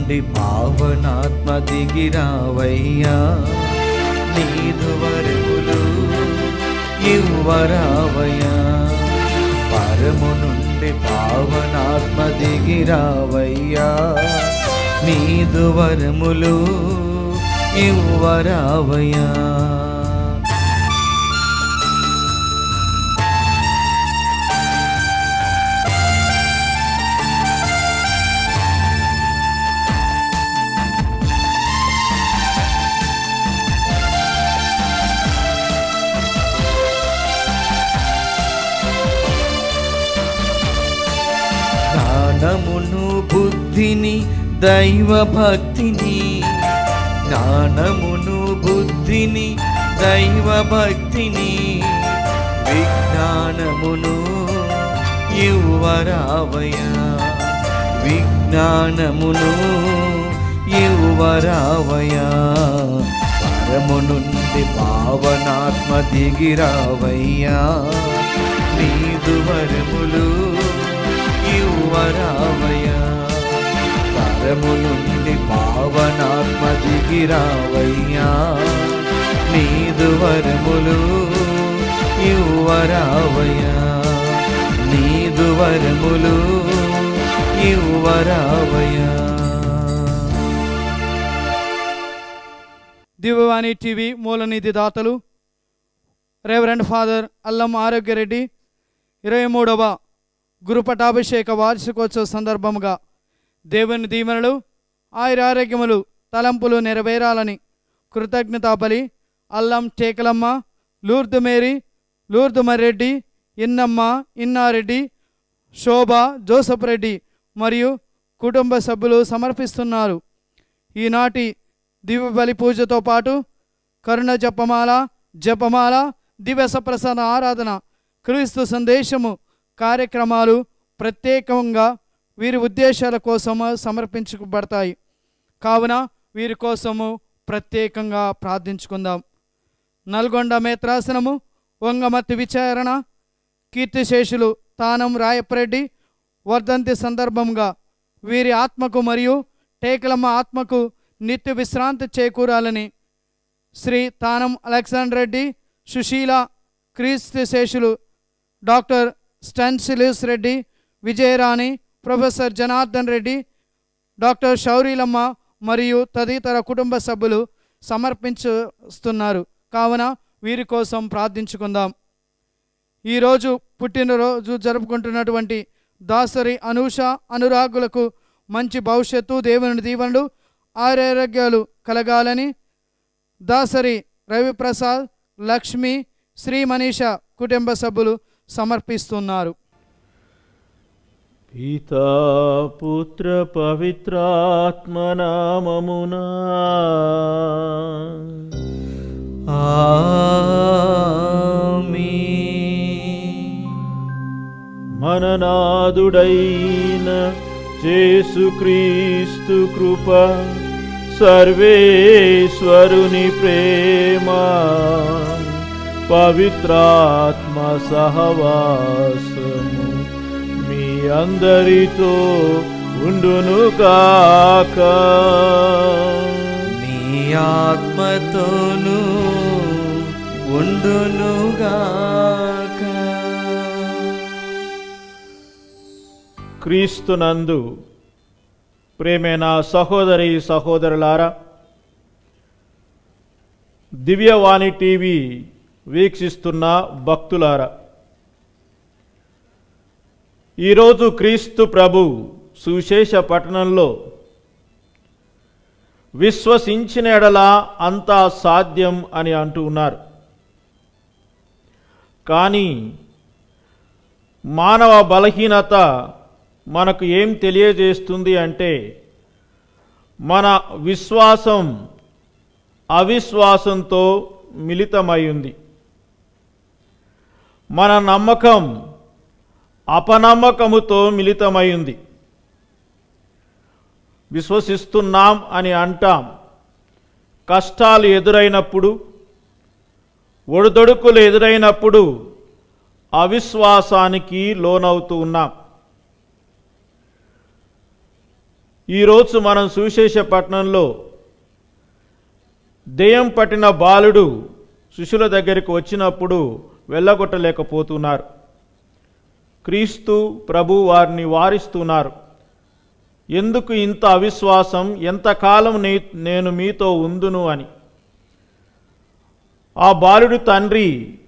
నుండి పావనాత్మ దిగిరావయ్యా నీదు వరములు ఇవ్వరావయ్యా పరము నుండి పావనాత్మ దిగిరావయ్యా నీదు వరములు ఇవ్వరావయ్యా జ్ఞానమును బుద్ధిని దైవ భక్తిని జ్ఞానమును బుద్ధిని దైవ భక్తిని విజ్ఞానమును ఇవ్వరావయా విజ్ఞానమును ఇవ్వరావయా పరము నుండి పావనాత్మ దిగిరావయ్యా నీదు వరములు ఇవ్వరావయ్యా పరము నుండి పావనాత్మ దిగిరావయ్యా నీదు వరములు ఇవ్వరావయ్యా నీదు వరములు ఇవ్వరావయ్యా దివ్యవాణి టీవీ మూలనిధి దాతలు రెవరెండ్ ఫాదర్ అల్లం ఆరోగ్యరెడ్డి ఇరవై మూడవ గురుపటాభిషేక వార్షికోత్సవ సందర్భముగా దేవుని దీవెనలు ఆయురారోగ్యములు తలంపులు నెరవేరాలని కృతజ్ఞతాబలి అల్లం టేకలమ్మ లూర్దు మేరీ లూర్దు మర్రెడ్డి ఇన్నమ్మ ఇన్నారెడ్డి శోభ జోసఫ్ రెడ్డి మరియు కుటుంబ సభ్యులు సమర్పిస్తున్నారు ఈనాటి దివ్య బలి పూజతో పాటు కరుణ జపమాల జపమాల దివస ప్రసాద ఆరాధన క్రీస్తు సందేశము కార్యక్రమాలు ప్రత్యేకంగా వీరి ఉద్దేశాల కోసము సమర్పించబడతాయి కావున వీరి కోసము ప్రత్యేకంగా ప్రార్థించుకుందాం నల్గొండ మేత్రాసనము వంగమతి విచారణ కీర్తిశేషులు తానం రాయప్రెడ్డి వర్ధంతి సందర్భంగా వీరి ఆత్మకు మరియు టేకలమ్మ ఆత్మకు నిత్య విశ్రాంతి చేకూరాలని శ్రీ తానం అలెగ్జాండర్ రెడ్డి సుశీల క్రీస్తు శేషులు doctor Stanislaus Reddy Vijayarani professor Janardhan Reddy doctor Shourilamma మరియు తదితర కుటుంబ సభ్యులు సమర్పించుస్తున్నారు కావున వీరి కోసం ప్రార్థించుకుందాం ఈరోజు పుట్టినరోజు జరుపుకుంటున్నటువంటి దాసరి అనూష అనురాగులకు మంచి భవిష్యత్తు దేవుని దీవెనలు ఆరోగ్యాలు కలగాలని దాసరి రవిప్రసాద్ లక్ష్మి శ్రీ మనీష కుటుంబ సభ్యులు సమర్పిస్తున్నారు పితా పుత్ర పవిత్రాత్మనామమునా ఆమేన్. మననాదుడైన చేసుక్రీస్తు కృప సర్వేశ్వరుని ప్రేమ పవిత్రాత్మ సహవాసము మీ అందరితో ఉండును కాక మీ ఆత్మతోను ఉండునుగాక క్రీస్తునందు ప్రేమైన సహోదరి సహోదరులారా దివ్యవాణి టీవీ వీక్షిస్తున్న భక్తులారా ఈరోజు క్రీస్తు ప్రభు సుశేష పట్టణంలో విశ్వసించిన ఎడల అంతా సాధ్యం అని అంటూ ఉన్నారు కానీ మానవ బలహీనత మనకు ఏం తెలియజేస్తుంది అంటే మన విశ్వాసం అవిశ్వాసంతో మిళితమై ఉంది మన నమ్మకం అపనమ్మకముతో మిళితమై ఉంది విశ్వసిస్తున్నాం అని అంటాం కష్టాలు ఎదురైనప్పుడు ఒడిదొడుకులు ఎదురైనప్పుడు అవిశ్వాసానికి లోనవుతూ ఉన్నాం ఈరోజు మనం సువిశేష పట్టణంలో దెయ్యం పట్టిన బాలుడు శిష్యుల దగ్గరికి వచ్చినప్పుడు వెళ్ళగొట్టలేకపోతున్నారు క్రీస్తు ప్రభు వారిని వారిస్తున్నారు ఎందుకు ఇంత అవిశ్వాసం ఎంతకాలం నే నేను మీతో ఉందును అని ఆ బాలుడి తండ్రి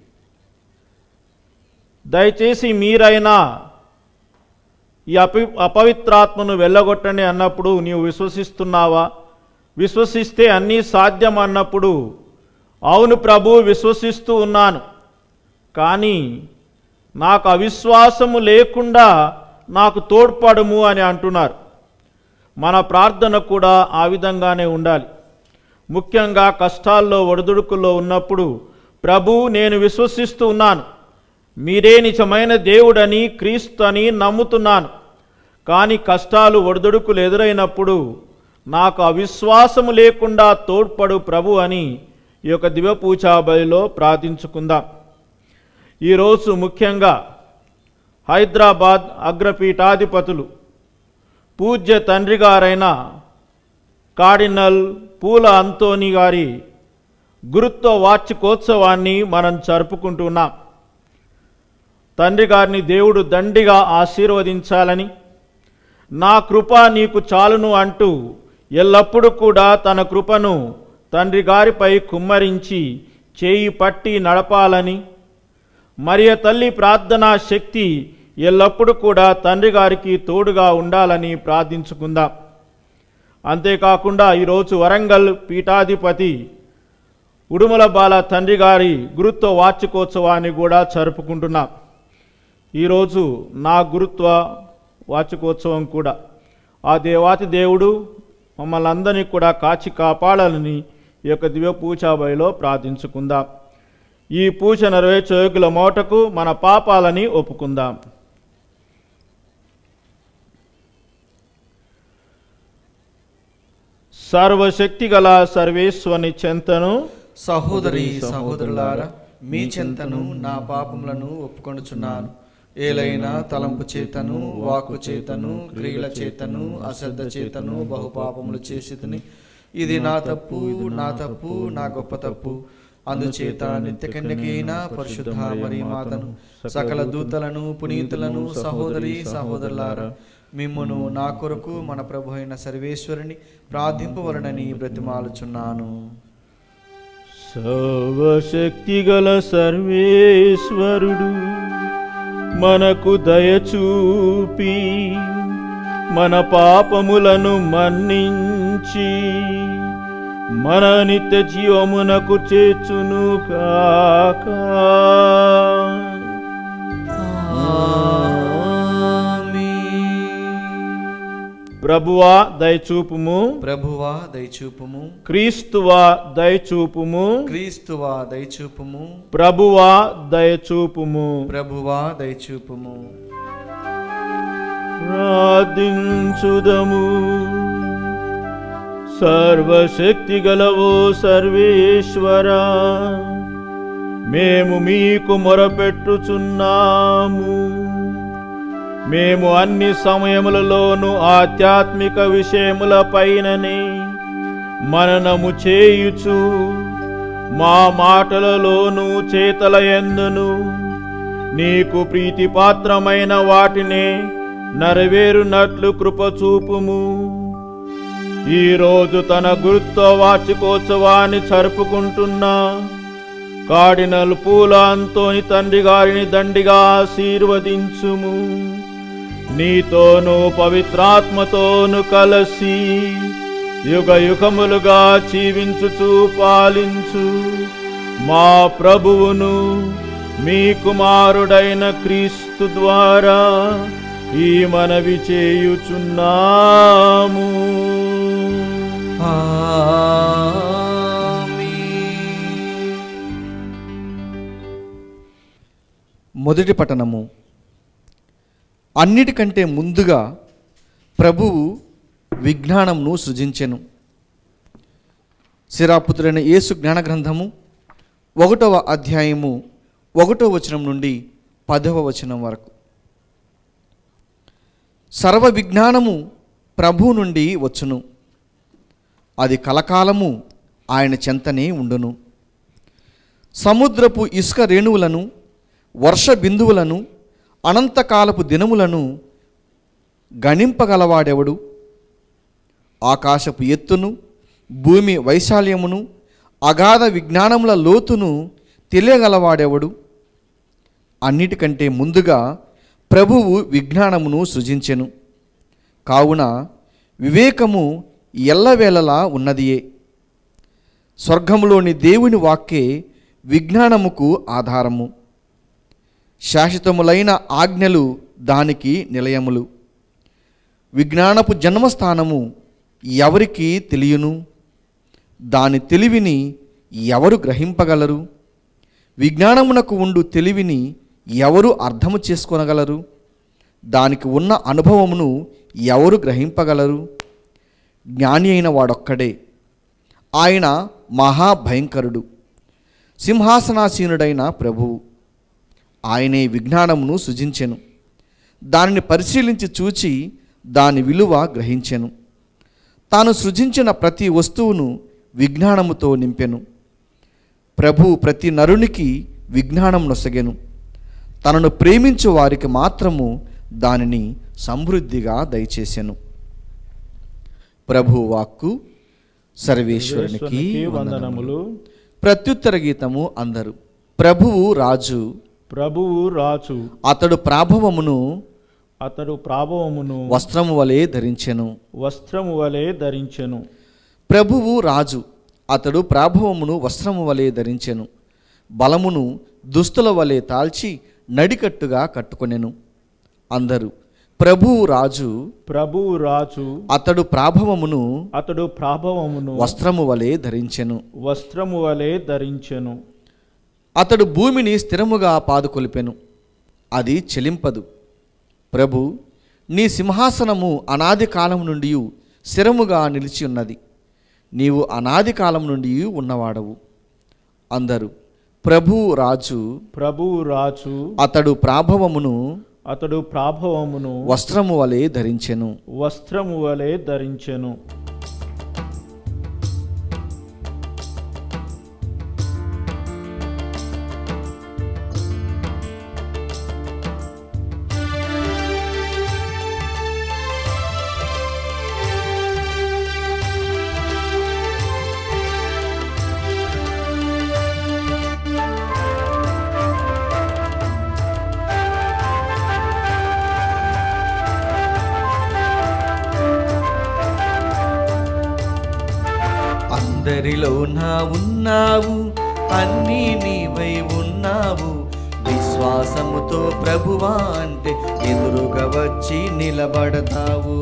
దయచేసి మీరైనా ఈ అపి అపవిత్రాత్మను వెళ్ళగొట్టండి అన్నప్పుడు నీవు విశ్వసిస్తున్నావా విశ్వసిస్తే అన్నీ సాధ్యం అన్నప్పుడు అవును ప్రభు విశ్వసిస్తూ ఉన్నాను కానీ నాకు అవిశ్వాసము లేకుండా నాకు తోడ్పడము అని అంటున్నారు మన ప్రార్థన కూడా ఆ విధంగానే ఉండాలి ముఖ్యంగా కష్టాల్లో ఒడిదుడుకుల్లో ఉన్నప్పుడు ప్రభు నేను విశ్వసిస్తూ ఉన్నాను మీరే నిజమైన దేవుడని క్రీస్తు అని నమ్ముతున్నాను కానీ కష్టాలు ఒడిదుడుకులు ఎదురైనప్పుడు నాకు అవిశ్వాసము లేకుండా తోడ్పడు ప్రభు అని ఈ యొక్క దివ్యపూజా బలిలో ప్రార్థించుకుందాం ఈరోజు ముఖ్యంగా హైదరాబాద్ అగ్రపీఠాధిపతులు పూజ్య తండ్రి గారైన కార్డినల్ పూల అంతోని గారి గురుత్వ వార్షికోత్సవాన్ని మనం జరుపుకుంటున్నాం తండ్రి గారిని దేవుడు దండిగా ఆశీర్వదించాలని నా కృప నీకు చాలును అంటూ ఎల్లప్పుడూ కూడా తన కృపను తండ్రి గారిపై కుమ్మరించి చేయి పట్టి నడపాలని మరియ తల్లి ప్రార్థనా శక్తి ఎల్లప్పుడూ కూడా తండ్రి గారికి తోడుగా ఉండాలని ప్రార్థించుకుందాం అంతేకాకుండా ఈరోజు వరంగల్ పీఠాధిపతి ఉడుమల బాల తండ్రి గారి గురుత్వ వార్షికోత్సవాన్ని కూడా జరుపుకుంటున్నాం ఈరోజు నా గురుత్వ వార్షికోత్సవం కూడా ఆ దేవాతి దేవుడు మమ్మల్ని అందరినీ కూడా కాచి కాపాడాలని ఈ యొక్క దివ్య పూజాబైలో ప్రార్థించుకుందాం ఈ పూజ నెరవేర్చోగుల మోటకు మన పాపాలని ఒప్పుకుందాం సర్వశక్తి గల సర్వేశ్వని చెంతను సహోదరి సహోదరులారా మీ చెంతను నా పాపములను ఒప్పుకొనుచున్నాను ఏలైనా తలంపు చేతను వాక్కు చేతను క్రియల చేతను అశ్రద్ధ చేతను బహుపాపములు చేసితిని ఇది నా తప్పు నా తప్పు నా గొప్ప తప్పు అందుచేత నిత్య కన్యకైన పరిశుద్ధ మరి మాతను సకల దూతలను పునీతులను సహోదరి సహోదరులారా మిమ్మును నా కొరకు మన ప్రభు అయిన సర్వేశ్వరుని ప్రార్థింపవలనని బ్రతిమాలుచున్నాను సర్వశక్తి గల సర్వేశ్వరుడు మనకు దయచూపి మన పాపములను మన్నించి మన నిత్య జీవమునకు చేర్చును కాక ప్రభువా దయచూపుము ప్రభువా దయచూపుము క్రీస్తువా దయచూపుము క్రీస్తువా దయచూపుము ప్రభువా దయచూపుము ప్రభువా దయచూపుము ప్రార్థించుదము సర్వశక్తి గలవో సర్వేశ్వరా మేము మీకు మొరపెట్టుచున్నాము మేము అన్ని సమయములలోనూ ఆధ్యాత్మిక విషయముల పైననే మననము చేయుచు మా మాటలలోనూ చేతల ఎందును నీకు ప్రీతిపాత్రమైన వాటినే నెరవేరునట్లు కృపచూపుము ఈరోజు తన గురుత్వ వార్షికోత్సవాన్ని జరుపుకుంటున్నా కాడినల్ పూల అంతోని తండ్రి గారిని దండిగా ఆశీర్వదించుము నీతోనూ పవిత్రాత్మతోను కలసి యుగ యుగములుగా జీవించుచు పాలించు మా ప్రభువును మీ కుమారుడైన క్రీస్తు ద్వారా ఈ మనవి చేయుచున్నాము మొదటి పట్టణము అన్నిటికంటే ముందుగా ప్రభువు విజ్ఞానంను సృజించెను శిరాపుత్రుడైన యేసు జ్ఞాన గ్రంథము ఒకటవ అధ్యాయము ఒకటవ వచనం నుండి పదవ వచనం వరకు సర్వ విజ్ఞానము ప్రభు నుండి వచ్చును అది కలకాలము ఆయన చెంతనే ఉండును సముద్రపు ఇసుక రేణువులను వర్ష బిందువులను అనంతకాలపు దినములను గణింపగలవాడెవడు ఆకాశపు ఎత్తును భూమి వైశాల్యమును అగాధ విజ్ఞానముల లోతును తెలియగలవాడెవడు అన్నిటికంటే ముందుగా ప్రభువు విజ్ఞానమును సృజించెను కావున వివేకము ఎల్లవేళలా ఉన్నదియే స్వర్గములోని దేవుని వాక్కే విజ్ఞానముకు ఆధారము శాశ్వతములైన ఆజ్ఞలు దానికి నిలయములు విజ్ఞానపు జన్మస్థానము ఎవరికి తెలియను దాని తెలివిని ఎవరు గ్రహింపగలరు విజ్ఞానమునకు ఉండు తెలివిని ఎవరు అర్థము చేసుకొనగలరు దానికి ఉన్న అనుభవమును ఎవరు గ్రహింపగలరు జ్ఞాని అయిన వాడొక్కడే ఆయన మహాభయంకరుడు సింహాసనాసీనుడైన ప్రభువు ఆయనే విజ్ఞానమును సృజించెను దానిని పరిశీలించి చూచి దాని విలువ గ్రహించెను తాను సృజించిన ప్రతి వస్తువును విజ్ఞానముతో నింపెను ప్రభు ప్రతి నరునికి విజ్ఞానం నొసగెను తనను ప్రేమించు వారికి మాత్రము దానిని సమృద్ధిగా దయచేసెను ప్రభు వాక్కు సర్వేశ్వరునికి వందనములు వందనములు ప్రత్యుత్తర గీతము అందరు ప్రభువు రాజు ప్రభువు రాజు అతడు ప్రాభవమును అతడు ప్రాభవమును వస్త్రము వలె ధరించెను వస్త్రము వలె ధరించెను ప్రభువు రాజు అతడు ప్రాభవమును వస్త్రము వలె ధరించెను బలమును దుస్తుల వలె తాల్చి నడికట్టుగా కట్టుకొనెను అందరూ ప్రభువు రాజు ప్రభువు రాజు అతడు ప్రాభవమును అతడు ప్రాభవమును వస్త్రము వలె ధరించెను వస్త్రము వలె ధరించెను అతడు భూమిని స్థిరముగా పాదుకొలిపెను అది చెలింపదు ప్రభు నీ సింహాసనము అనాది కాలం నుండి స్థిరముగా నిలిచి ఉన్నది నీవు అనాది కాలం నుండి ఉన్నవాడవు అందరూ ప్రభు రాజు ప్రభువు రాజు అతడు ప్రాభవమును అతడు ప్రాభవమును వస్త్రము వలె ధరించెను వస్త్రము వలె ధరించెను అందరిలో నా ఉన్నావు అన్నీ నీవై ఉన్నావు విశ్వాసముతో ప్రభువా అంటే ఎదురుగా వచ్చి నిలబడతావు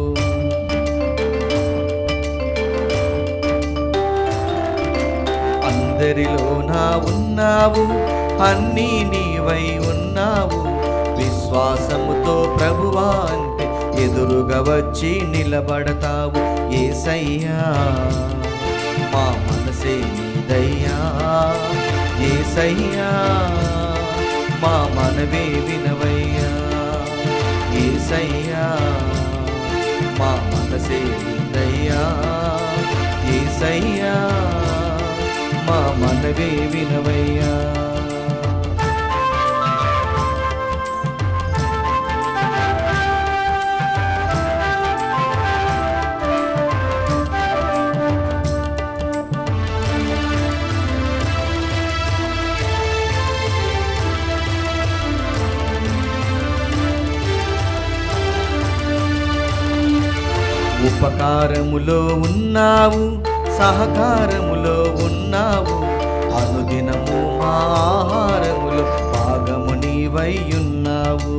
అందరిలో నా ఉన్నావు అన్నీ నీవై ఉన్నావు విశ్వాసముతో ప్రభువా అంటే ఎదురుగా వచ్చి నిలబడతావు ఏసయ్యా మా మనసే నీదయ్యా ఏసయ్యా మా మనవే వినవయ్యా ఏసయ్యా మా మనసే నీదయ్యా ఏసయ్యా మా మనవే వినవయ్యా ఉపకారములో ఉన్నావు సహకారములో ఉన్నావు అనుదినము మా ఆహారములో భాగము నీవై ఉన్నావు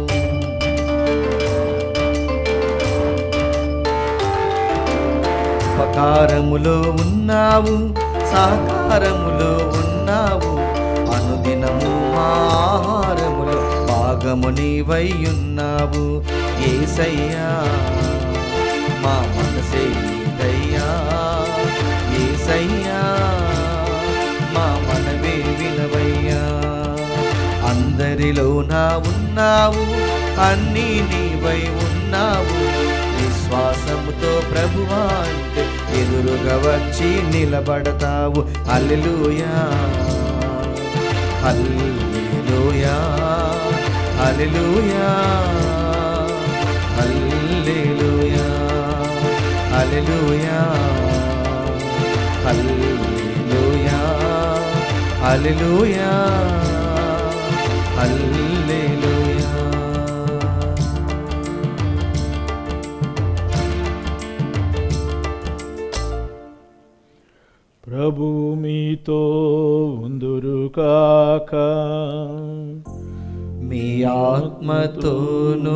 ఉపకారములో ఉన్నావు సహకారములో ఉన్నావు అనుదినము మా ఆహారములో భాగము నీవై ఉన్నావు ఏసయ్యా మా మనసే నీదయ్యా ఏసయ్యా మా మనవే వినవయ్యా అందరిలో నా ఉన్నావు అన్నీ నీవై ఉన్నావు విశ్వాసము ప్రభువా అంటే ఎదురుగా వచ్చి నిలబడతావు హల్లెలూయా హల్లెలూయా హల్లెలూయా హల్లెలూయా హల్లెలూయా హల్లెలూయా హల్లెలూయా హల్లెలూయా ప్రభు మీతో ఉందురు కాక మీ ఆత్మతోనూ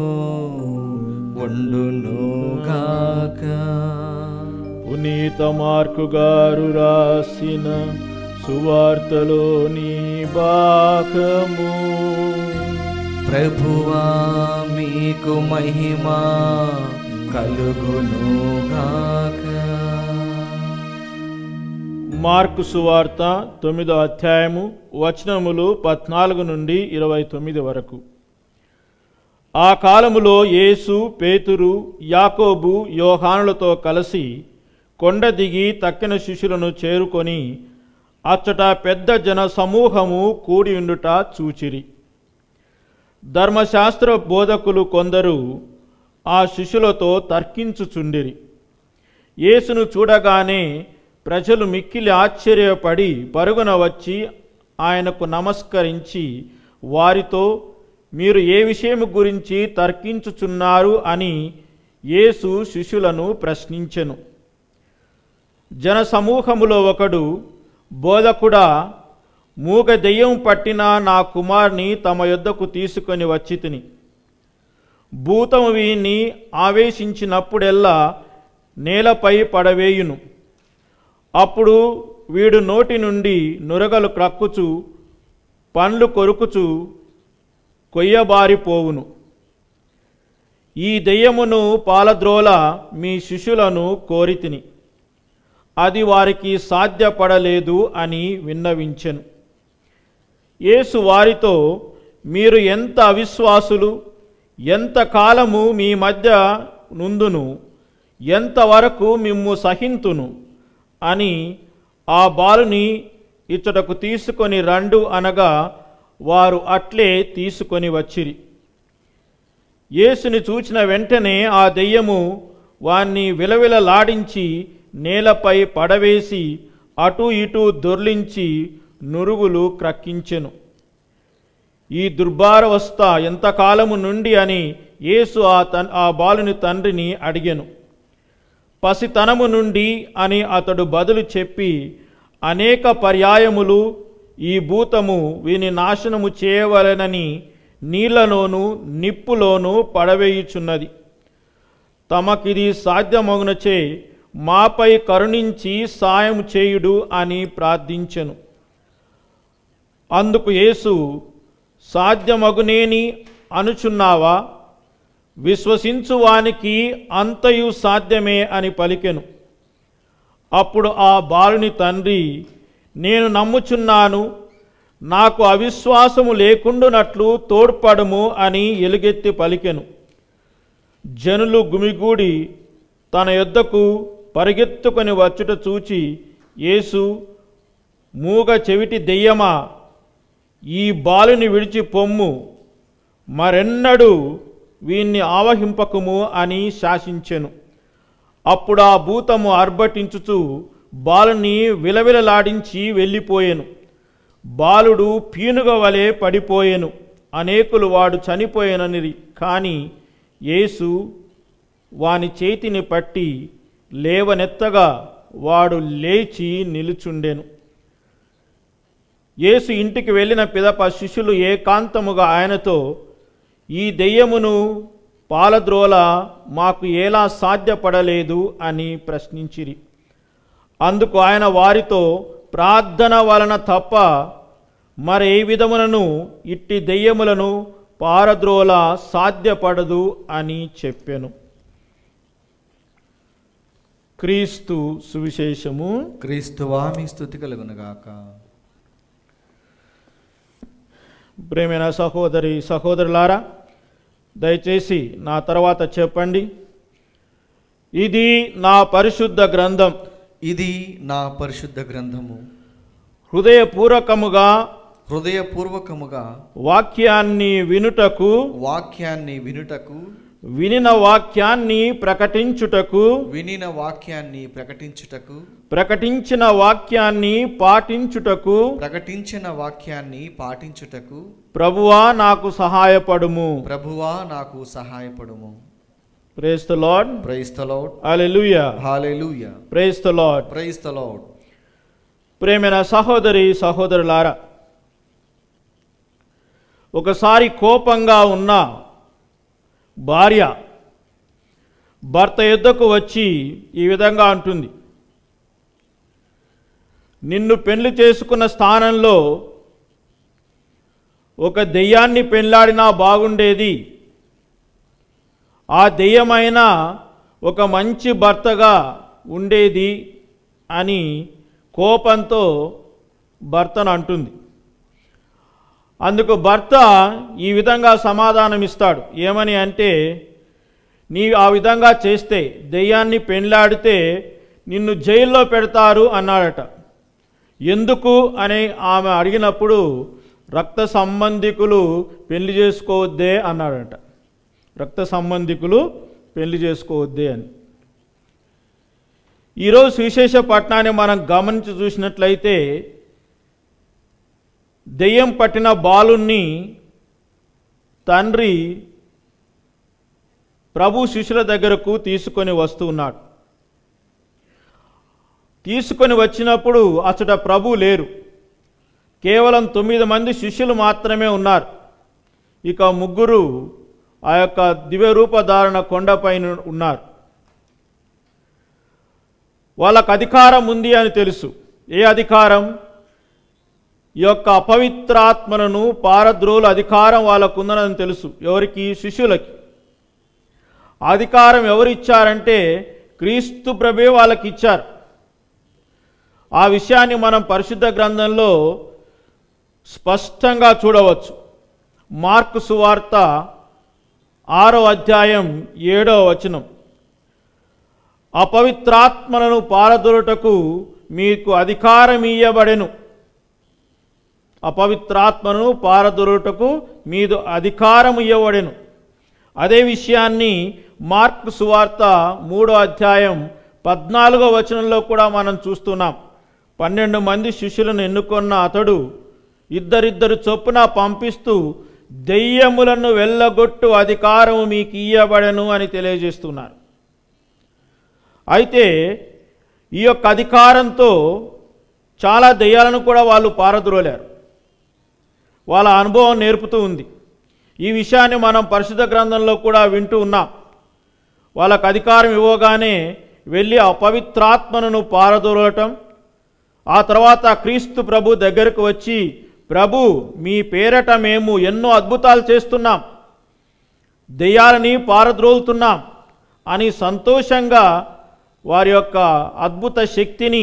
ఉండునుగాక పునీత మార్కు గారు రాసిన సువార్తలోని భాగము ప్రభువా మీకు మహిమా కలుగునుగాక మార్కు సువార్త తొమ్మిదో అధ్యాయము వచనములు పద్నాలుగు నుండి ఇరవై తొమ్మిది వరకు ఆ కాలములో యేసు పేతురు యాకోబు యోహానులతో కలిసి కొండ దిగి తక్కిన శిష్యులను చేరుకొని అచ్చట పెద్ద జన సమూహము కూడి ఉండుట చూచిరి ధర్మశాస్త్ర బోధకులు కొందరు ఆ శిష్యులతో తర్కించుచుండిరి యేసును చూడగానే ప్రజలు మిక్కిలి ఆశ్చర్యపడి పరుగున వచ్చి ఆయనకు నమస్కరించి వారితో మీరు ఏ విషయం గురించి తర్కించుచున్నారు అని యేసు శిష్యులను ప్రశ్నించెను జనసమూహములో ఒకడు బోధకుడా మూగ దెయ్యం పట్టిన నా కుమార్ని తమ యొద్దకు తీసుకొని వచ్చి తిని భూతము వీని ఆవేశించినప్పుడెల్లా నేలపై పడవేయును అప్పుడు వీడు నోటి నుండి నురగలు క్రక్కుచు పండ్లు కొరుకుచు కొయ్యబారిపోవును ఈ దెయ్యమును పాలద్రోల మీ శిష్యులను కోరితిని అది వారికి సాధ్యపడలేదు అని విన్నవించెను యేసు వారితో మీరు ఎంత అవిశ్వాసులు ఎంత కాలము మీ మధ్య నుందును ఎంతవరకు మిమ్ము సహింతును అని ఆ బాలుని ఇచ్చటకు తీసుకొని రండు అనగా వారు అట్లే తీసుకొని వచ్చిరి యేసుని చూచిన వెంటనే ఆ దెయ్యము వాణ్ణి విలవిలలాడించి నేలపై పడవేసి అటు ఇటు దొర్లించి నురుగులు క్రక్కించెను ఈ దుర్భారవస్థ ఎంతకాలము నుండి అని యేసు ఆ తన్ ఆ బాలుని తండ్రిని అడిగెను పసితనము నుండి అని అతడు బదులు చెప్పి అనేక పర్యాయములు ఈ భూతము వీని నాశనము చేయవలెనని నీళ్లలోను నిప్పులోను పడవేయుచున్నది తమకిది సాధ్యమగునచే మాపై కరుణించి సాయం చేయుడు అని ప్రార్థించెను అందుకు యేసు సాధ్యమగునేని అనుచున్నావా విశ్వసించువానికి అంతయు సాధ్యమే అని పలికెను అప్పుడు ఆ బాలుని తండ్రి నేను నమ్ముచున్నాను నాకు అవిశ్వాసము లేకుండునట్లు తోడ్పడము అని ఎలుగెత్తి పలికెను జనులు గుమిగూడి తన యొద్దకు పరిగెత్తుకొని వచ్చుట చూచి యేసు మూగ చెవిటి దెయ్యమా ఈ బాలుని విడిచి పొమ్ము మరెన్నడూ వీణ్ణి ఆవహింపకుము అని శాసించెను అప్పుడు ఆ భూతము ఆర్భటించుచు బాలుని విలవిలలాడించి వెళ్ళిపోయెను బాలుడు పీనుగ వలె పడిపోయెను అనేకులు వాడు చనిపోయేనని కాని యేసు వాని చేతిని పట్టి లేవనెత్తగా వాడు లేచి నిలుచుండెను యేసు ఇంటికి వెళ్ళిన పిదప శిష్యులు ఏకాంతముగా ఆయనతో ఈ దెయ్యమును పాలద్రోల మాకు ఎలా సాధ్యపడలేదు అని ప్రశ్నించిరి అందుకు ఆయన వారితో ప్రార్థన వలన తప్ప మరే విధమునను ఇట్టి దెయ్యములను పారద్రోల సాధ్యపడదు అని చెప్పెను క్రీస్తు సువిశేషము క్రీస్తువా మీ స్థుతి కలుగునుగాక ప్రేమైన సహోదరి సహోదరులారా దయచేసి నా తర్వాత చెప్పండి ఇది నా పరిశుద్ధ గ్రంథం ఇది నా పరిశుద్ధ గ్రంథము హృదయపూర్వకముగా హృదయపూర్వకముగా వాక్యాన్ని వినుటకు వాక్యాన్ని వినుటకు వినిన వాక్యాన్ని ప్రకటించుటకు వినిన వాక్యాన్ని ప్రకటించుటకు ప్రకటించిన వాక్యాన్ని పాటించుటకు ప్రకటించిన వాక్యాన్ని పాటించుటకు ప్రభువా నాకు సహాయపడుము ప్రభువా నాకు సహాయపడుము praise the lord praise the lord hallelujah hallelujah praise the lord praise the lord ప్రేమైన సహోదరి సహోదరులారా ఒకసారి కోపంగా ఉన్న భార్య భర్త యుద్ధకు వచ్చి ఈ విధంగా అంటుంది నిన్ను పెళ్లి చేసుకున్న స్థానంలో ఒక దెయ్యాన్ని పెళ్ళాడినా బాగుండేది ఆ దెయ్యమైన ఒక మంచి భర్తగా ఉండేది అని కోపంతో భర్తను అంటుంది అందుకు భర్త ఈ విధంగా సమాధానం ఇస్తాడు ఏమని అంటే నీ ఆ విధంగా చేస్తే దెయ్యాన్ని పెండ్లాడితే నిన్ను జైల్లో పెడతారు అన్నాడట ఎందుకు అని ఆమె అడిగినప్పుడు రక్త సంబంధికులు పెళ్లి చేసుకోవద్దే అన్నాడట రక్త సంబంధికులు పెళ్లి చేసుకోవద్దే అని ఈరోజు సువిశేష పట్టణాన్ని మనం గమనించి చూసినట్లయితే దెయ్యం పట్టిన బాలుణ్ణి తండ్రి ప్రభు శిష్యుల దగ్గరకు తీసుకొని వస్తూ ఉన్నాడు తీసుకొని వచ్చినప్పుడు అచ్చట ప్రభు లేరు కేవలం తొమ్మిది మంది శిష్యులు మాత్రమే ఉన్నారు ఇక ముగ్గురు ఆ యొక్క దివ్యరూపధారణ కొండపైన ఉన్నారు వాళ్ళకు అధికారం ఉంది అని తెలుసు ఏ అధికారం ఈ యొక్క అపవిత్రాత్మలను పారద్రోలు అధికారం వాళ్ళకు ఉందని తెలుసు ఎవరికి శిష్యులకి ఆ అధికారం ఎవరు ఇచ్చారంటే క్రీస్తు ప్రభే వాళ్ళకి ఇచ్చారు ఆ విషయాన్ని మనం పరిశుద్ధ గ్రంథంలో స్పష్టంగా చూడవచ్చు మార్కు సువార్త ఆరో అధ్యాయం ఏడో వచనం అపవిత్రాత్మలను పారదొరుటకు మీకు అధికారం ఇయ్యబడెను అపవిత్రాత్మను పారదొరుటకు మీదు అధికారం ఇవ్వబడెను అదే విషయాన్ని మార్క్ సువార్త మూడో అధ్యాయం పద్నాలుగో వచనంలో కూడా మనం చూస్తున్నాం పన్నెండు మంది శిష్యులను ఎన్నుకొన్న అతడు ఇద్దరిద్దరు చొప్పున పంపిస్తూ దెయ్యములను వెళ్ళగొట్టు అధికారం మీకు ఇయ్యబడెను అని తెలియజేస్తున్నారు అయితే ఈ యొక్క అధికారంతో చాలా దెయ్యాలను కూడా వాళ్ళు పారద్రోలారు వాళ్ళ అనుభవం నేర్పుతూ ఉంది ఈ విషయాన్ని మనం పరిశుద్ధ గ్రంథంలో కూడా వింటూ ఉన్నాం వాళ్ళకు అధికారం ఇవ్వగానే వెళ్ళి అపవిత్రాత్మను పారదోలటం ఆ తర్వాత క్రీస్తు ప్రభు దగ్గరకు వచ్చి ప్రభు మీ పేరట మేము ఎన్నో అద్భుతాలు చేస్తున్నాం దెయ్యాలని పారద్రోలుతున్నాం అని సంతోషంగా వారి యొక్క అద్భుత శక్తిని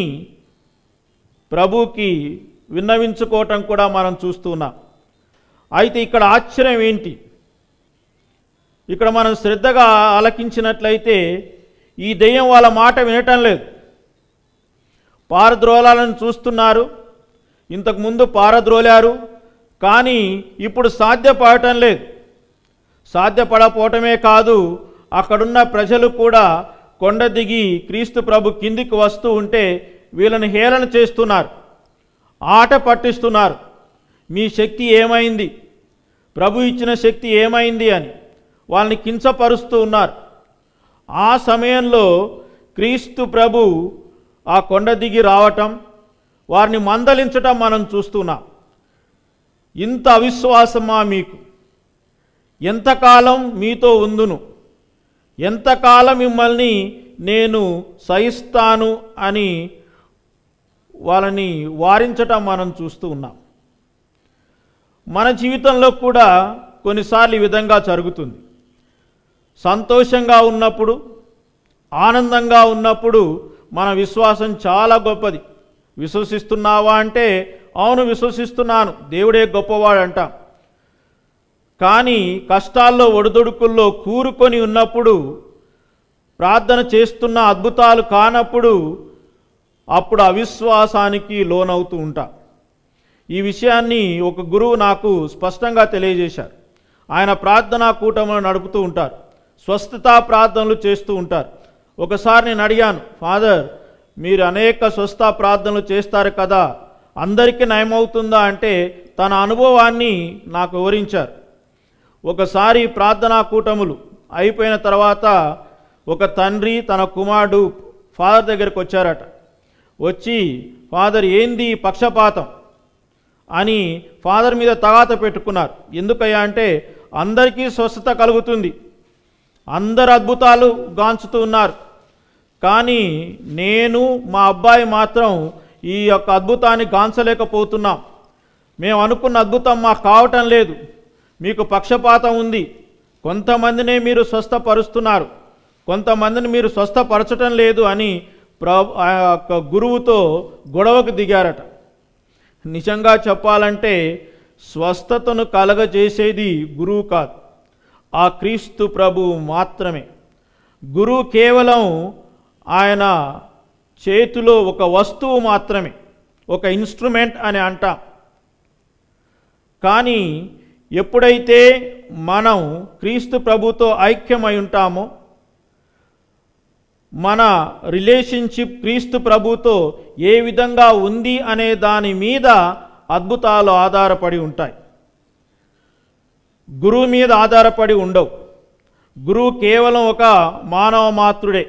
ప్రభుకి విన్నవించుకోవటం కూడా మనం చూస్తున్నాం అయితే ఇక్కడ ఆశ్చర్యం ఏంటి ఇక్కడ మనం శ్రద్ధగా ఆలకించినట్లయితే ఈ దెయ్యం వాళ్ళ మాట వినటం లేదు పారద్రోలాలను చూస్తున్నారు ఇంతకుముందు పారద్రోలారు కానీ ఇప్పుడు సాధ్యపడటం లేదు సాధ్యపడపోవటమే కాదు అక్కడున్న ప్రజలు కూడా కొండ దిగి క్రీస్తు ప్రభు కిందికి వస్తూ ఉంటే వీళ్ళని హేళన చేస్తున్నారు ఆట పట్టిస్తున్నారు మీ శక్తి ఏమైంది ప్రభు ఇచ్చిన శక్తి ఏమైంది అని వాళ్ళని కించపరుస్తూ ఉన్నారు ఆ సమయంలో క్రీస్తు ప్రభు ఆ కొండ దిగి రావటం వారిని మందలించటం మనం చూస్తున్నాం ఇంత అవిశ్వాసమా మీకు ఎంతకాలం మీతో ఉందును ఎంతకాలం మిమ్మల్ని నేను సహిస్తాను అని వాళ్ళని వారించటం మనం చూస్తూ ఉన్నాం మన జీవితంలో కూడా కొన్నిసార్లు ఈ విధంగా జరుగుతుంది సంతోషంగా ఉన్నప్పుడు ఆనందంగా ఉన్నప్పుడు మన విశ్వాసం చాలా గొప్పది విశ్వసిస్తున్నావా అంటే అవును విశ్వసిస్తున్నాను దేవుడే గొప్పవాడు అంటాం కానీ కష్టాల్లో ఒడిదొడుకుల్లో కూరుకొని ఉన్నప్పుడు ప్రార్థన చేస్తున్న అద్భుతాలు కానప్పుడు అప్పుడు అవిశ్వాసానికి లోనవుతూ ఉంటా ఈ విషయాన్ని ఒక గురువు నాకు స్పష్టంగా తెలియజేశారు ఆయన ప్రార్థనా కూటములు నడుపుతూ ఉంటారు స్వస్థతా ప్రార్థనలు చేస్తూ ఉంటారు ఒకసారి నేను అడిగాను ఫాదర్ మీరు అనేక స్వస్థ ప్రార్థనలు చేస్తారు కదా అందరికీ నయమవుతుందా అంటే తన అనుభవాన్ని నాకు వివరించారు ఒకసారి ప్రార్థనా కూటములు అయిపోయిన తర్వాత ఒక తండ్రి తన కుమారుడు ఫాదర్ దగ్గరికి వచ్చారట వచ్చి ఫాదర్ ఏంది ఈ పక్షపాతం అని ఫాదర్ మీద తగాత పెట్టుకున్నారు ఎందుకయ్యా అంటే అందరికీ స్వస్థత కలుగుతుంది అందరు అద్భుతాలు గాంచుతూ ఉన్నారు కానీ నేను మా అబ్బాయి మాత్రం ఈ యొక్క అద్భుతాన్ని గాంచలేకపోతున్నాం మేము అనుకున్న అద్భుతం మాకు కావటం లేదు మీకు పక్షపాతం ఉంది కొంతమందినే మీరు స్వస్థపరుస్తున్నారు కొంతమందిని మీరు స్వస్థపరచటం లేదు అని ప్ర ఆ యొక్క గురువుతో గొడవకు దిగారట నిజంగా చెప్పాలంటే స్వస్థతను కలగజేసేది గురువు కాదు ఆ క్రీస్తు ప్రభువు మాత్రమే గురువు కేవలం ఆయన చేతిలో ఒక వస్తువు మాత్రమే ఒక ఇన్స్ట్రుమెంట్ అని అంటాం కానీ ఎప్పుడైతే మనం క్రీస్తు ప్రభుతో ఐక్యమై ఉంటామో మన రిలేషన్షిప్ క్రీస్తు ప్రభుతో ఏ విధంగా ఉంది అనే దాని మీద అద్భుతాలు ఆధారపడి ఉంటాయి గురువు మీద ఆధారపడి ఉండవు గురువు కేవలం ఒక మానవ మాతృడే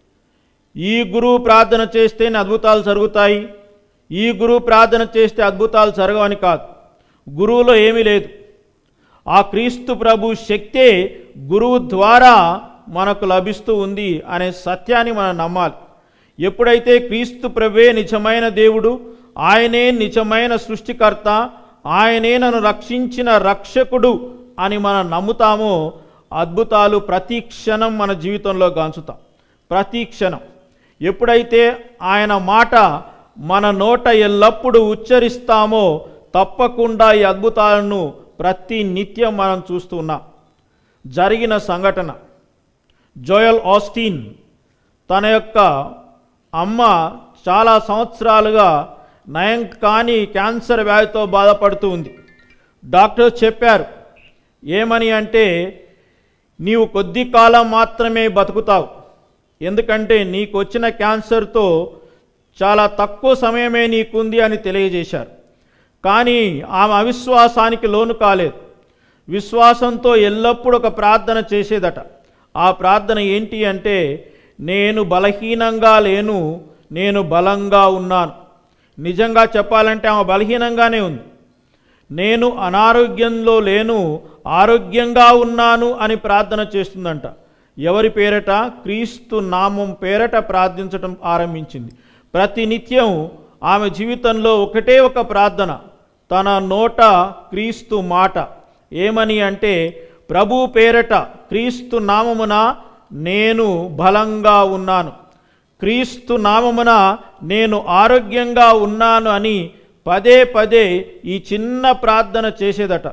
ఈ గురువు ప్రార్థన చేస్తేనే అద్భుతాలు జరుగుతాయి ఈ గురువు ప్రార్థన చేస్తే అద్భుతాలు జరగవని కాదు గురువులో ఏమీ లేదు ఆ క్రీస్తు ప్రభు శక్తే గురువు ద్వారా మనకు లభిస్తూ ఉంది అనే సత్యాన్ని మనం నమ్మాలి ఎప్పుడైతే క్రీస్తు ప్రభే నిజమైన దేవుడు ఆయనే నిజమైన సృష్టికర్త ఆయనే నన్ను రక్షించిన రక్షకుడు అని మనం నమ్ముతామో అద్భుతాలు ప్రతి క్షణం మన జీవితంలో గాంచుతాం ప్రతి క్షణం ఎప్పుడైతే ఆయన మాట మన నోట ఎల్లప్పుడూ ఉచ్చరిస్తామో తప్పకుండా ఈ అద్భుతాలను ప్రతి నిత్యం మనం చూస్తున్నాం జరిగిన సంఘటన జోయల్ ఆస్టిన్ తన యొక్క అమ్మ చాలా సంవత్సరాలుగా నయం కాని క్యాన్సర్ వ్యాధితో బాధపడుతూ ఉంది డాక్టర్ చెప్పారు ఏమని అంటే నీవు కొద్ది కాలం మాత్రమే బతుకుతావు ఎందుకంటే నీకు వచ్చిన క్యాన్సర్తో చాలా తక్కువ సమయమే నీకుంది అని తెలియజేశారు కానీ ఆమె అవిశ్వాసానికి లోను కాలేదు విశ్వాసంతో ఎల్లప్పుడూ ఒక ప్రార్థన చేసేదట ఆ ప్రార్థన ఏంటి అంటే నేను బలహీనంగా లేను నేను బలంగా ఉన్నాను నిజంగా చెప్పాలంటే ఆమె బలహీనంగానే ఉంది నేను అనారోగ్యంలో లేను ఆరోగ్యంగా ఉన్నాను అని ప్రార్థన చేస్తుందంట ఎవరి పేరట క్రీస్తు నామం పేరట ప్రార్థించటం ఆరంభించింది ప్రతినిత్యం ఆమె జీవితంలో ఒకటే ఒక ప్రార్థన తన నోట క్రీస్తు మాట ఏమని అంటే ప్రభు పేరట క్రీస్తు నామమున నేను బలంగా ఉన్నాను క్రీస్తు నామమున నేను ఆరోగ్యంగా ఉన్నాను అని పదే పదే ఈ చిన్న ప్రార్థన చేసేదట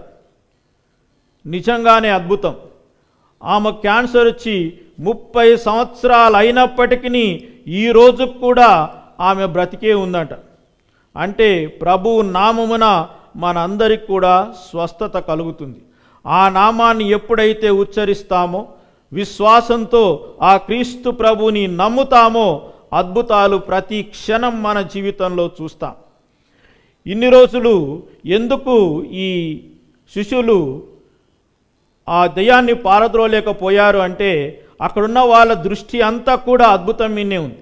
నిజంగానే అద్భుతం ఆమె క్యాన్సర్ వచ్చి ముప్పై సంవత్సరాలు అయినప్పటికీ ఈ రోజు కూడా ఆమె బ్రతికే ఉందట అంటే ప్రభు నామమున మనందరికి కూడా స్వస్థత కలుగుతుంది ఆ నామాన్ని ఎప్పుడైతే ఉచ్చరిస్తామో విశ్వాసంతో ఆ క్రీస్తు ప్రభుని నమ్ముతామో అద్భుతాలు ప్రతి క్షణం మన జీవితంలో చూస్తాం ఇన్ని రోజులు ఎందుకు ఈ శిష్యులు ఆ దయ్యాన్ని పారద్రోలేకపోయారు అంటే అక్కడున్న వాళ్ళ దృష్టి అంతా కూడా అద్భుతం మీదే ఉంది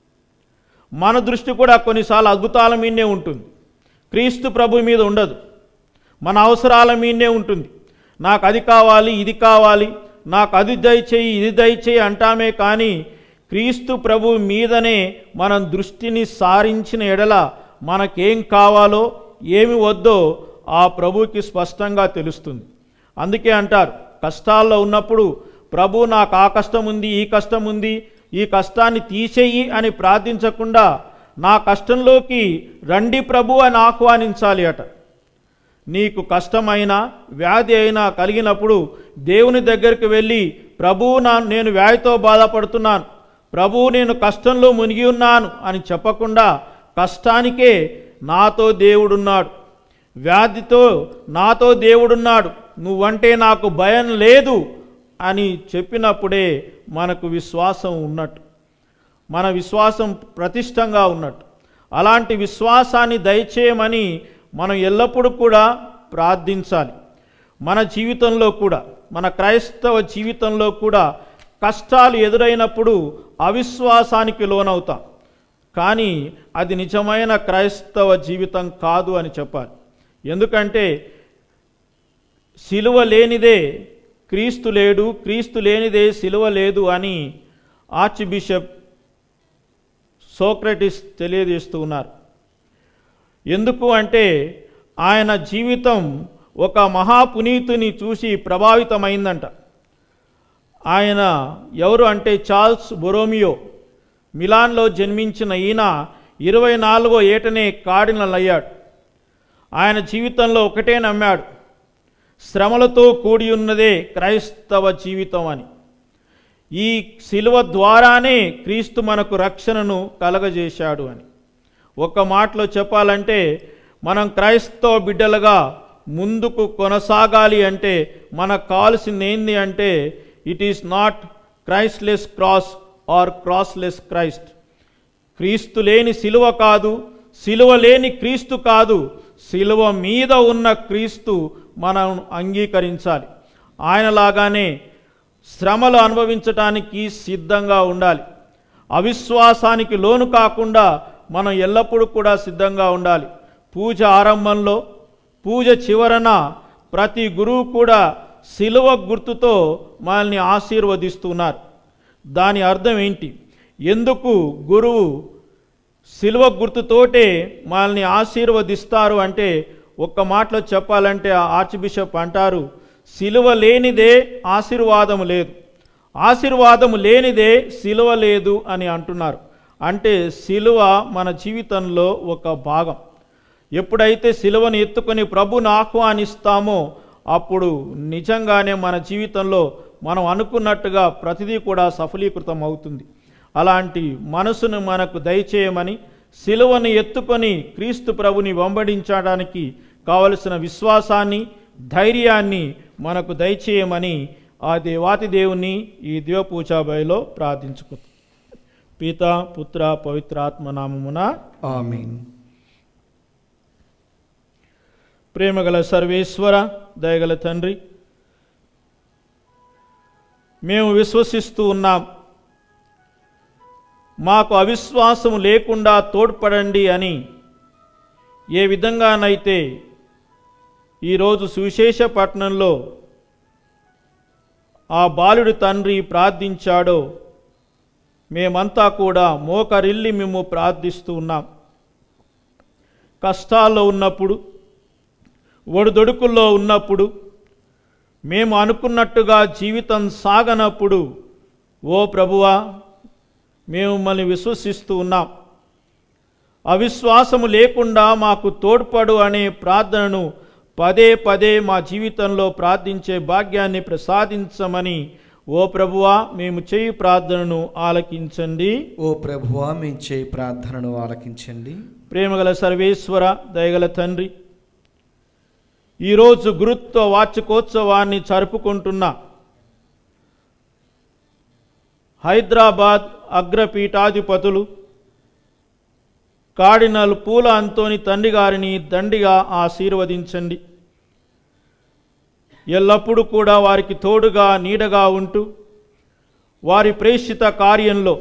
మన దృష్టి కూడా కొన్నిసార్లు అద్భుతాల మీదే ఉంటుంది క్రీస్తు ప్రభు మీద ఉండదు మన అవసరాల మీదే ఉంటుంది నాకు అది కావాలి ఇది కావాలి నాకు అది దయచేయి ఇది దయచేయి అంటామే కానీ క్రీస్తు ప్రభు మీదనే మనం దృష్టిని సారించిన ఎడల మనకేం కావాలో ఏమి వద్దో ఆ ప్రభుకి స్పష్టంగా తెలుస్తుంది అందుకే అంటారు కష్టాల్లో ఉన్నప్పుడు ప్రభు నాకు ఆ కష్టం ఉంది ఈ కష్టం ఉంది ఈ కష్టాన్ని తీసేయి అని ప్రార్థించకుండా నా కష్టంలోకి రండి ప్రభు అని ఆహ్వానించాలి అట నీకు కష్టమైనా వ్యాధి అయినా కలిగినప్పుడు దేవుని దగ్గరికి వెళ్ళి ప్రభువు నా నేను వ్యాధితో బాధపడుతున్నాను ప్రభు నేను కష్టంలో మునిగి ఉన్నాను అని చెప్పకుండా కష్టానికే నాతో దేవుడున్నాడు వ్యాధితో నాతో దేవుడున్నాడు నువ్వంటే నాకు భయం లేదు అని చెప్పినప్పుడే మనకు విశ్వాసం ఉన్నట్టు మన విశ్వాసం ప్రతిష్టంగా ఉన్నట్టు అలాంటి విశ్వాసాన్ని దయచేయమని మనం ఎల్లప్పుడూ కూడా ప్రార్థించాలి మన జీవితంలో కూడా మన క్రైస్తవ జీవితంలో కూడా కష్టాలు ఎదురైనప్పుడు అవిశ్వాసానికి లోనవుతాం కానీ అది నిజమైన క్రైస్తవ జీవితం కాదు అని చెప్పాలి ఎందుకంటే సిలువ లేనిదే క్రీస్తు లేడు క్రీస్తు లేనిదే సిలువ లేదు అని ఆర్చ్ బిషప్ సోక్రటిస్ తెలియజేస్తూ ఉన్నారు ఎందుకు అంటే ఆయన జీవితం ఒక మహాపునీతుని చూసి ప్రభావితమైందంట ఆయన ఎవరు అంటే చార్ల్స్ బొరోమియో మిలాన్లో జన్మించిన ఈయన ఇరవై నాలుగో ఏటనే కార్డినల్ అయ్యాడు ఆయన జీవితంలో ఒకటే నమ్మాడు శ్రమలతో కూడి ఉన్నదే క్రైస్తవ జీవితం అని ఈ శిలువ ద్వారానే క్రీస్తు మనకు రక్షణను కలగజేశాడు అని ఒక్క మాటలో చెప్పాలంటే మనం క్రైస్తవ బిడ్డలుగా ముందుకు కొనసాగాలి అంటే మనకు కావాల్సింది ఏంది అంటే it is not Christless cross or crossless Christ క్రీస్తు లేని సిలువ కాదు సిలువ లేని క్రీస్తు కాదు సిలువ మీద ఉన్న క్రీస్తు మనం అంగీకరించాలి ఆయనలాగానే శ్రమలు అనుభవించటానికి సిద్ధంగా ఉండాలి అవిశ్వాసానికి లోను కాకుండా మనం ఎల్లప్పుడూ కూడా సిద్ధంగా ఉండాలి పూజ ఆరంభంలో పూజ చివరన ప్రతి గురువు కూడా శిలువ గుర్తుతో మనల్ని ఆశీర్వదిస్తున్నారు దాని అర్థం ఏంటి ఎందుకు గురువు శిలువ గుర్తుతోటే మనల్ని ఆశీర్వదిస్తారు అంటే ఒక్క మాటలో చెప్పాలంటే ఆ ఆర్చ్ బిషప్ అంటారు శిలువ లేనిదే ఆశీర్వాదం లేదు ఆశీర్వాదము లేనిదే శిలువ లేదు అని అంటున్నారు అంటే శిలువ మన జీవితంలో ఒక భాగం ఎప్పుడైతే శిలువను ఎత్తుకొని ప్రభుని ఆహ్వానిస్తామో అప్పుడు నిజంగానే మన జీవితంలో మనం అనుకున్నట్టుగా ప్రతిదీ కూడా సఫలీకృతం అవుతుంది అలాంటి మనసును మనకు దయచేయమని శిలువను ఎత్తుకొని క్రీస్తు ప్రభుని వెంబడించడానికి కావలసిన విశ్వాసాన్ని ధైర్యాన్ని మనకు దయచేయమని ఆ దేవాతి దేవుని ఈ దివపూజాబాయిలో ప్రార్థించుకు పిత పుత్ర పవిత్రాత్మ నామమున ఆమీన్ ప్రేమగల సర్వేశ్వర దయగల తండ్రి మేము విశ్వసిస్తూ ఉన్నాం మాకు అవిశ్వాసము లేకుండా తోడ్పడండి అని ఏ విధంగానైతే ఈరోజు సువిశేష పట్టణంలో ఆ బాలుడి తండ్రి ప్రార్థించాడో మేమంతా కూడా మోకరిల్లి మేము ప్రార్థిస్తూ ఉన్నాం కష్టాల్లో ఉన్నప్పుడు ఒడిదొడుకుల్లో ఉన్నప్పుడు మేము అనుకున్నట్టుగా జీవితం సాగనప్పుడు ఓ ప్రభువా మేము మిమ్మల్ని విశ్వసిస్తూ ఉన్నాం అవిశ్వాసము లేకుండా మాకు తోడ్పడు అనే ప్రార్థనను పదే పదే మా జీవితంలో ప్రార్థించే భాగ్యాన్ని ప్రసాదించమని ఓ ప్రభువా మేము చేయి ప్రార్థనను ఆలకించండి ఓ ప్రభువా మీ చేయి ప్రార్థనను ఆలకించండి ప్రేమగల సర్వేశ్వర దయగల తండ్రి ఈరోజు గురుత్వ వార్షికోత్సవాన్ని జరుపుకుంటున్న హైదరాబాద్ అగ్రపీఠాధిపతులు కార్డినల్ పూల అంతోని తండ్రి గారిని దండిగా ఆశీర్వదించండి ఎల్లప్పుడూ కూడా వారికి తోడుగా నీడగా ఉంటూ వారి ప్రేషిత కార్యంలో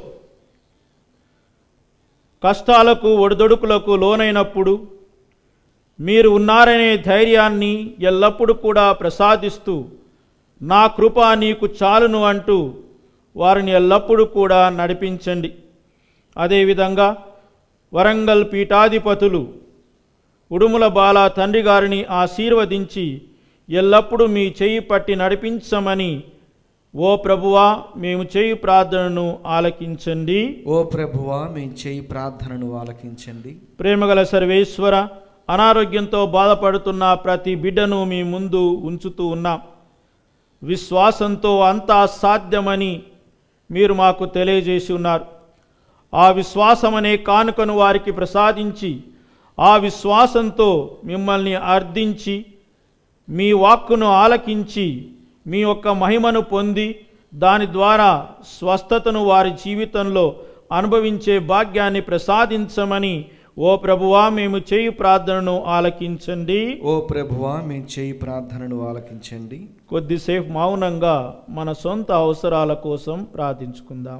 కష్టాలకు ఒడిదొడుకులకు లోనైనప్పుడు మీరు ఉన్నారనే ధైర్యాన్ని ఎల్లప్పుడూ కూడా ప్రసాదిస్తూ నా కృప నీకు చాలును అంటూ వారిని ఎల్లప్పుడూ కూడా నడిపించండి అదేవిధంగా వరంగల్ పీఠాధిపతులు ఉడుముల బాల తండ్రి గారిని ఆశీర్వదించి ఎల్లప్పుడూ మీ చెయ్యి పట్టి నడిపించమని ఓ ప్రభువా మేము చేయి ప్రార్థనను ఆలకించండి ఓ ప్రభువా మీ చేయి ప్రార్థనను ఆలకించండి ప్రేమగల సర్వేశ్వర అనారోగ్యంతో బాధపడుతున్న ప్రతి బిడ్డను మీ ముందు ఉంచుతూ ఉన్నాం విశ్వాసంతో అంతా సాధ్యమని మీరు మాకు తెలియజేసి ఉన్నారు ఆ విశ్వాసం అనే కానుకను వారికి ప్రసాదించి ఆ విశ్వాసంతో మిమ్మల్ని అర్థించి మీ వాక్కును ఆలకించి మీ యొక్క మహిమను పొంది దాని ద్వారా స్వస్థతను వారి జీవితంలో అనుభవించే భాగ్యాన్ని ప్రసాదించమని ఓ ప్రభువా మేము చేయు ప్రార్థనను ఆలకించండి ఓ ప్రభువా మేము చేయి ప్రార్థనను ఆలకించండి కొద్దిసేపు మౌనంగా మన సొంత అవసరాల కోసం ప్రార్థించుకుందాం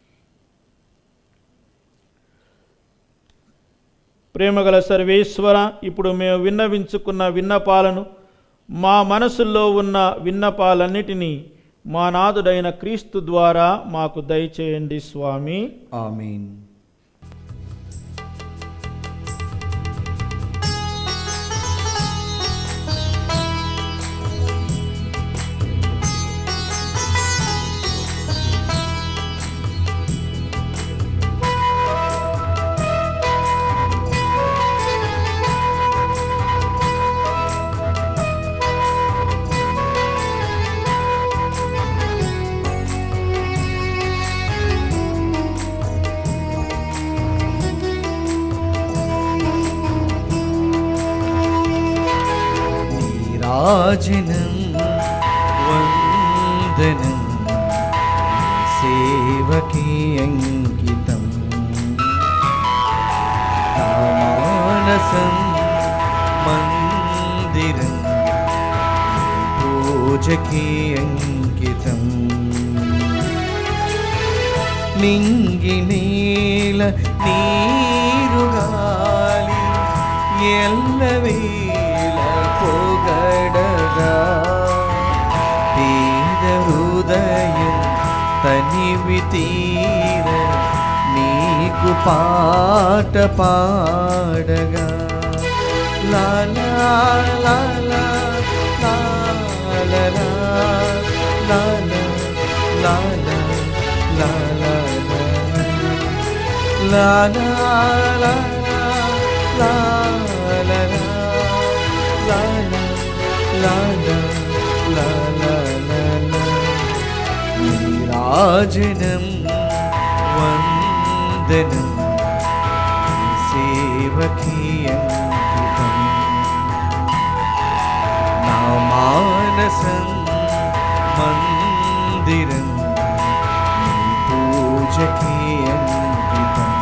ప్రేమగల సర్వేశ్వర ఇప్పుడు మేము విన్నవించుకున్న విన్నపాలను మా మనసుల్లో ఉన్న విన్నపాలన్నిటినీ మా నాథుడైన క్రీస్తు ద్వారా మాకు దయచేయండి స్వామి ఆమీన్ నీరాజనం వందనం సేవకి అంకితం నా మానసం మందిరం పూజకి అంకితం నింగి నీల నీరుగాలి ఎల్లవేళ పొగడగా పేద హృదయం తనివి తీర నీకు పాట పాడగా లాలా లాలా లాలా లాలా లాలా లాలా లాలా రాజనం వందనం సేవకి అంకితం నా మానసం మందిరం నీ పూజకి అంకితం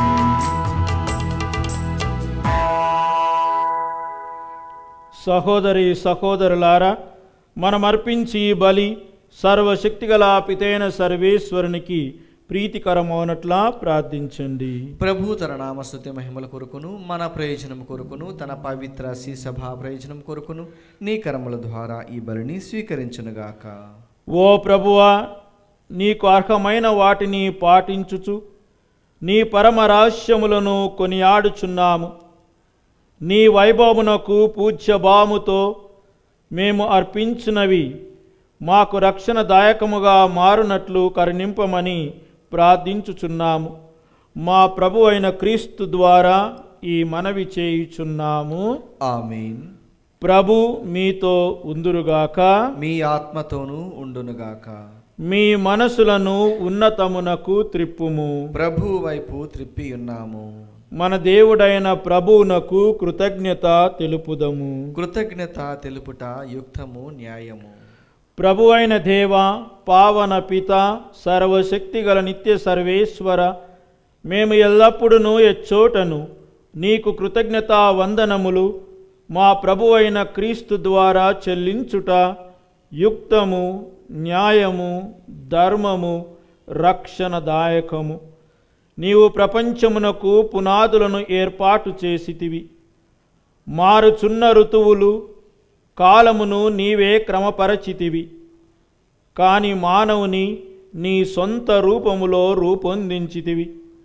సహోదరి సహోదరులారా మనం అర్పించి ఈ బలి సర్వశక్తిగల పితైన సర్వేశ్వరునికి ప్రీతికరమవునట్లా ప్రార్థించండి ప్రభు తన నామస్తుతి మహిమల కొరకును మన ప్రయోజనం కొరకును తన పవిత్ర సభా ప్రయోజనం కొరకును నీ కర్మల ద్వారా ఈ బలిని స్వీకరించునుగాక ఓ ప్రభువా నీకు అర్హమైన వాటిని పాటించుచు నీ పరమ రహస్యములను కొనియాడుచున్నాము నీ వైభవమునకు పూజ్యభాముతో మేము అర్పించినవి మాకు రక్షణదాయకముగా మారునట్లు కరుణింపమని ప్రార్థించుచున్నాము మా ప్రభు అయిన క్రీస్తు ద్వారా ఈ మనవి చేయుచున్నాము ఆమేన్ ప్రభు మీతో ఉందురుగాక మీ ఆత్మతోనూ ఉండునుగాక మీ మనసులను ఉన్నతమునకు త్రిప్పుము ప్రభు వైపు త్రిప్పి ఉన్నాము మన దేవుడైన ప్రభువునకు కృతజ్ఞత తెలుపుదము కృతజ్ఞత తెలుపుట యుక్తము న్యాయము ప్రభు అయిన దేవ పావన పిత సర్వశక్తిగల నిత్య సర్వేశ్వర మేము ఎల్లప్పుడూ ఎచ్చోటను నీకు కృతజ్ఞత వందనములు మా ప్రభు అయిన క్రీస్తు ద్వారా చెల్లించుట యుక్తము న్యాయము ధర్మము రక్షణదాయకము నీవు ప్రపంచమునకు పునాదులను ఏర్పాటు చేసితివి మారుచున్న ఋతువులు కాలమును నీవే క్రమపరచితివి కాని మానవుని నీ సొంత రూపములో రూపొందించితివి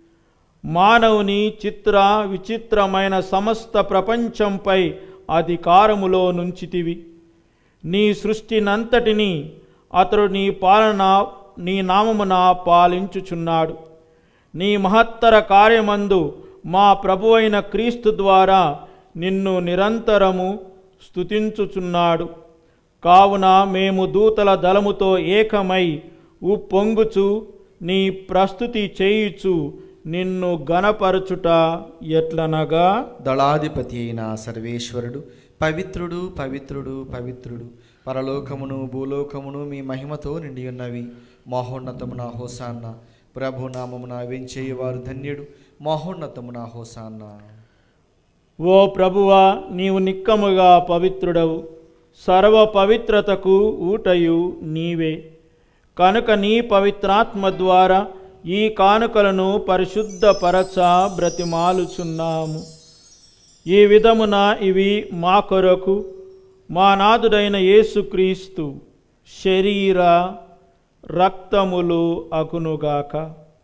మానవుని చిత్ర విచిత్రమైన సమస్త ప్రపంచంపై అధికారములో నుంచితివి నీ సృష్టినంతటిని అతడు నీ పాలన నీ నామమున పాలించుచున్నాడు నీ మహత్తర కార్యమందు మా ప్రభువైన క్రీస్తు ద్వారా నిన్ను నిరంతరము స్తుతించుచున్నాడు కావున మేము దూతల దళముతో ఏకమై ఉప్పొంగుచు నీ ప్రస్తుతి చేయుచు నిన్ను గణపరచుట ఎట్లనగా దళాధిపతి అయిన సర్వేశ్వరుడు పవిత్రుడు పవిత్రుడు పవిత్రుడు పరలోకమును భూలోకమును మీ మహిమతో నిండి ఉన్నవి మహోన్నతమున హోసాన్న ప్రభు నామమున వెంచేయవారు ధన్యుడు మహోన్నతమున హోసాన్న ఓ ప్రభువా నీవు నిక్కముగా పవిత్రుడవు సర్వ పవిత్రతకు ఊటయు నీవే కనుక నీ పవిత్రాత్మ ద్వారా ఈ కానుకలను పరిశుద్ధపరచ బ్రతిమాలుచున్నాము ఈ విధమున ఇవి మా కొరకు మా నాథుడైన యేసుక్రీస్తు శరీర రక్తములు అగునుగాక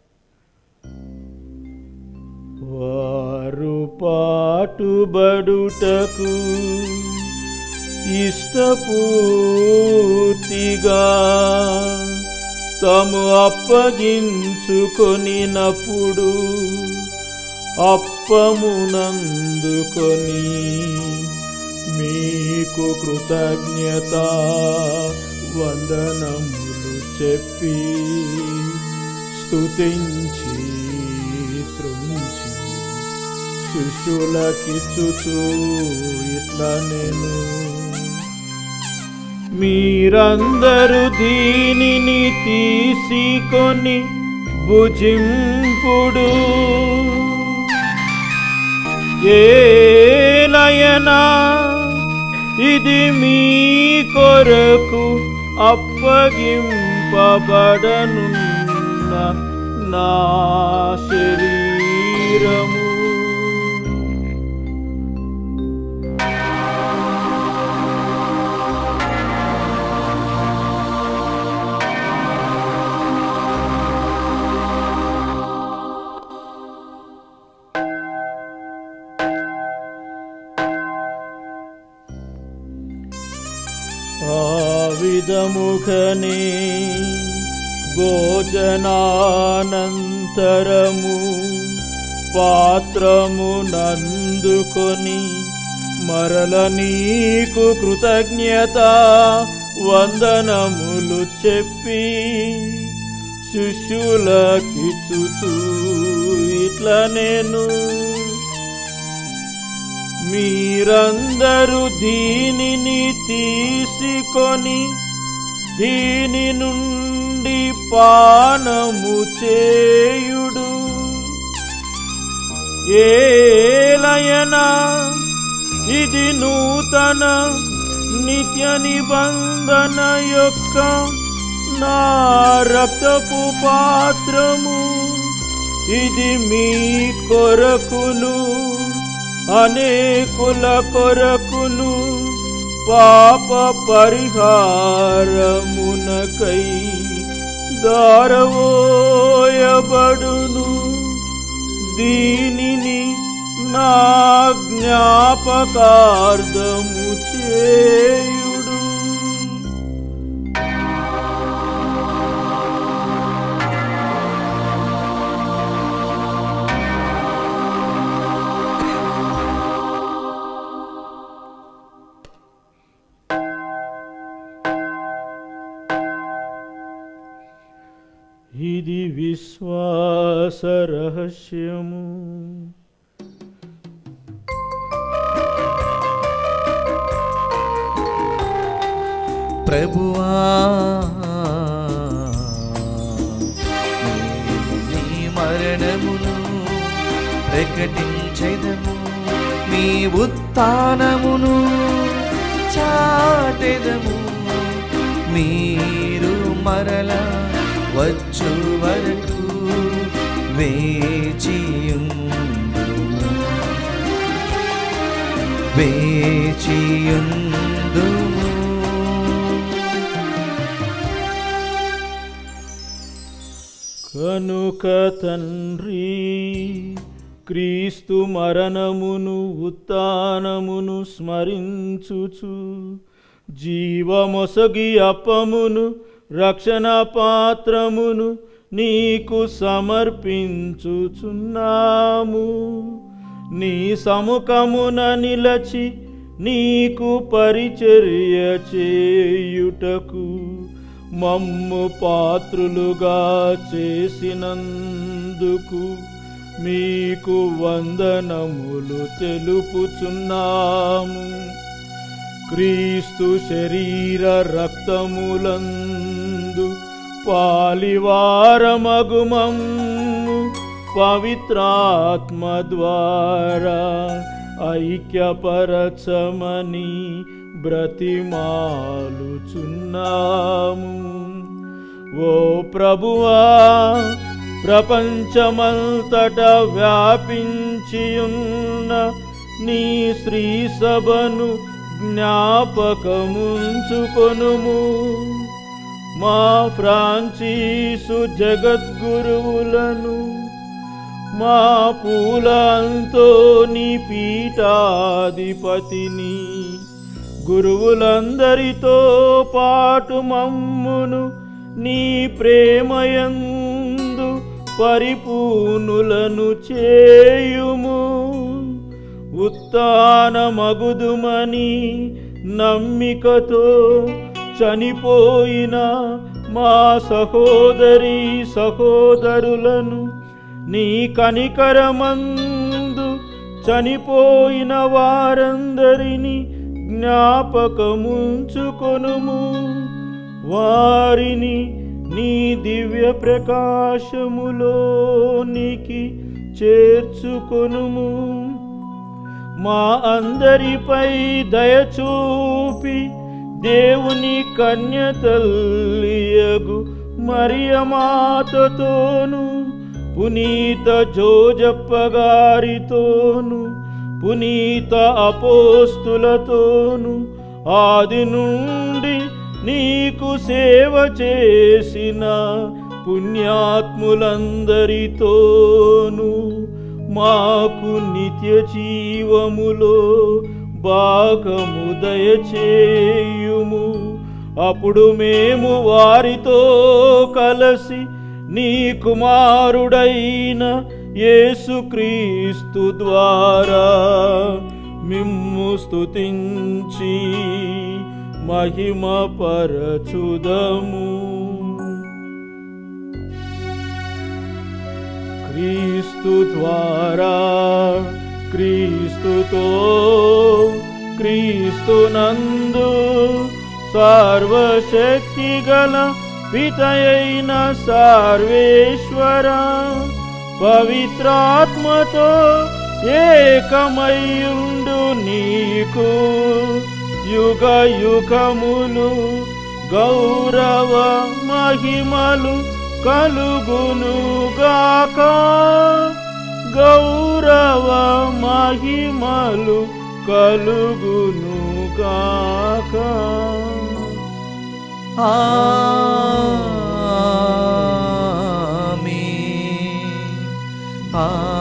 వారు పాటుబడుటకు ఇష్టపూర్తిగా తాము అప్పగించుకొనినప్పుడు అప్పమునందుకొని మీకు కృతజ్ఞత వందనములు చెప్పి స్తుతించి త్రుంచి శిష్యులకిచ్చుచు ఇట్లా నేను మీరందరూ దీనిని తీసుకొని భుజింపుడు ఏలయనా ఇది మీ కొరకు అప్పగింపబడనున్న నా శరీరము ఆ విధముఖనే భోజనానంతరము పాత్రము నందుకొని మరల నీకు కృతజ్ఞత వందనములు చెప్పి శిష్యులకిచ్చుచూ ఇట్లా నేను మీరందరూ దీనిని తీసుకొని దీని నుండి పానము చేయుడు ఏలయనా ఇది నూతన నిత్య నిబంధన యొక్క నా రక్తపు పాత్రము ఇది మీ కొరకును అనేకుల కొరకును పాప పరిహారమునకై దారవోయబడును దీనిని నా జ్ఞాపకార్థము చేయుడు ఇది విశ్వాస రహస్యము ప్రభువా నీ మరణమును ప్రకటించెదము మీ ఉత్థానమును చాటెదము మీరు మరల వచ్చు వరకు వేచియుందుము వేచియుందుము కనుక తండ్రి క్రీస్తు మరణమును ఉత్థానమును స్మరించుచు జీవమొసగి అప్పమును రక్షణ పాత్రమును నీకు సమర్పించుచున్నాము నీ సముఖమున నిలచి నీకు పరిచర్య చేయుటకు మమ్ము పాత్రులుగా చేసినందుకు మీకు వందనములు తెలుపుచున్నాము క్రీస్తు శరీర రక్తములందు పాలివారమగుమము పవిత్రాత్మ ద్వారా ఐక్యపరచమని బ్రతిమాలుచున్నాము ఓ ప్రభువా ప్రపంచమంతట వ్యాపించియున్న నీ శ్రీ సభను జ్ఞాపకముంచుకొనుము మా ఫ్రాంచీసు జగద్గురువులను మా పూలంతో నీ పీఠాధిపతిని గురువులందరితో పాటు మమ్మును నీ ప్రేమయందు పరిపూర్ణులను చేయుము ఉత్తానమగుదుమని నమ్మికతో చనిపోయిన మా సహోదరి సహోదరులను నీ కనికరమందు చనిపోయిన వారందరిని జ్ఞాపకముంచుకొనుము వారిని నీ దివ్య ప్రకాశములోనికి చేర్చుకొనుము మా అందరిపై దయచూపి దేవుని కన్యతల్లియగు మరియమాతతోను పునీత జోజప్ప గారితోను పునీత అపోస్తులతోను ఆది నుండి నీకు సేవ చేసిన పుణ్యాత్ములందరితోను మాకు నిత్య జీవములో భాగము దయచేయుము అప్పుడు మేము వారితో కలసి నీ కుమారుడైన యేసుక్రీస్తు ద్వారా మిమ్ము స్తుతించి మహిమ పరచుదము క్రీస్తు ద్వారా క్రీస్తుతో క్రీస్తునందు సర్వశక్తి గల పితయైన సర్వేశ్వర పవిత్రాత్మతో ఏకమయుండు నీకు యుగ యుగములు గౌరవ మహిమలు కలుగును గాక గౌరవ మహిమలు కలుగును గాక ఆమేన్.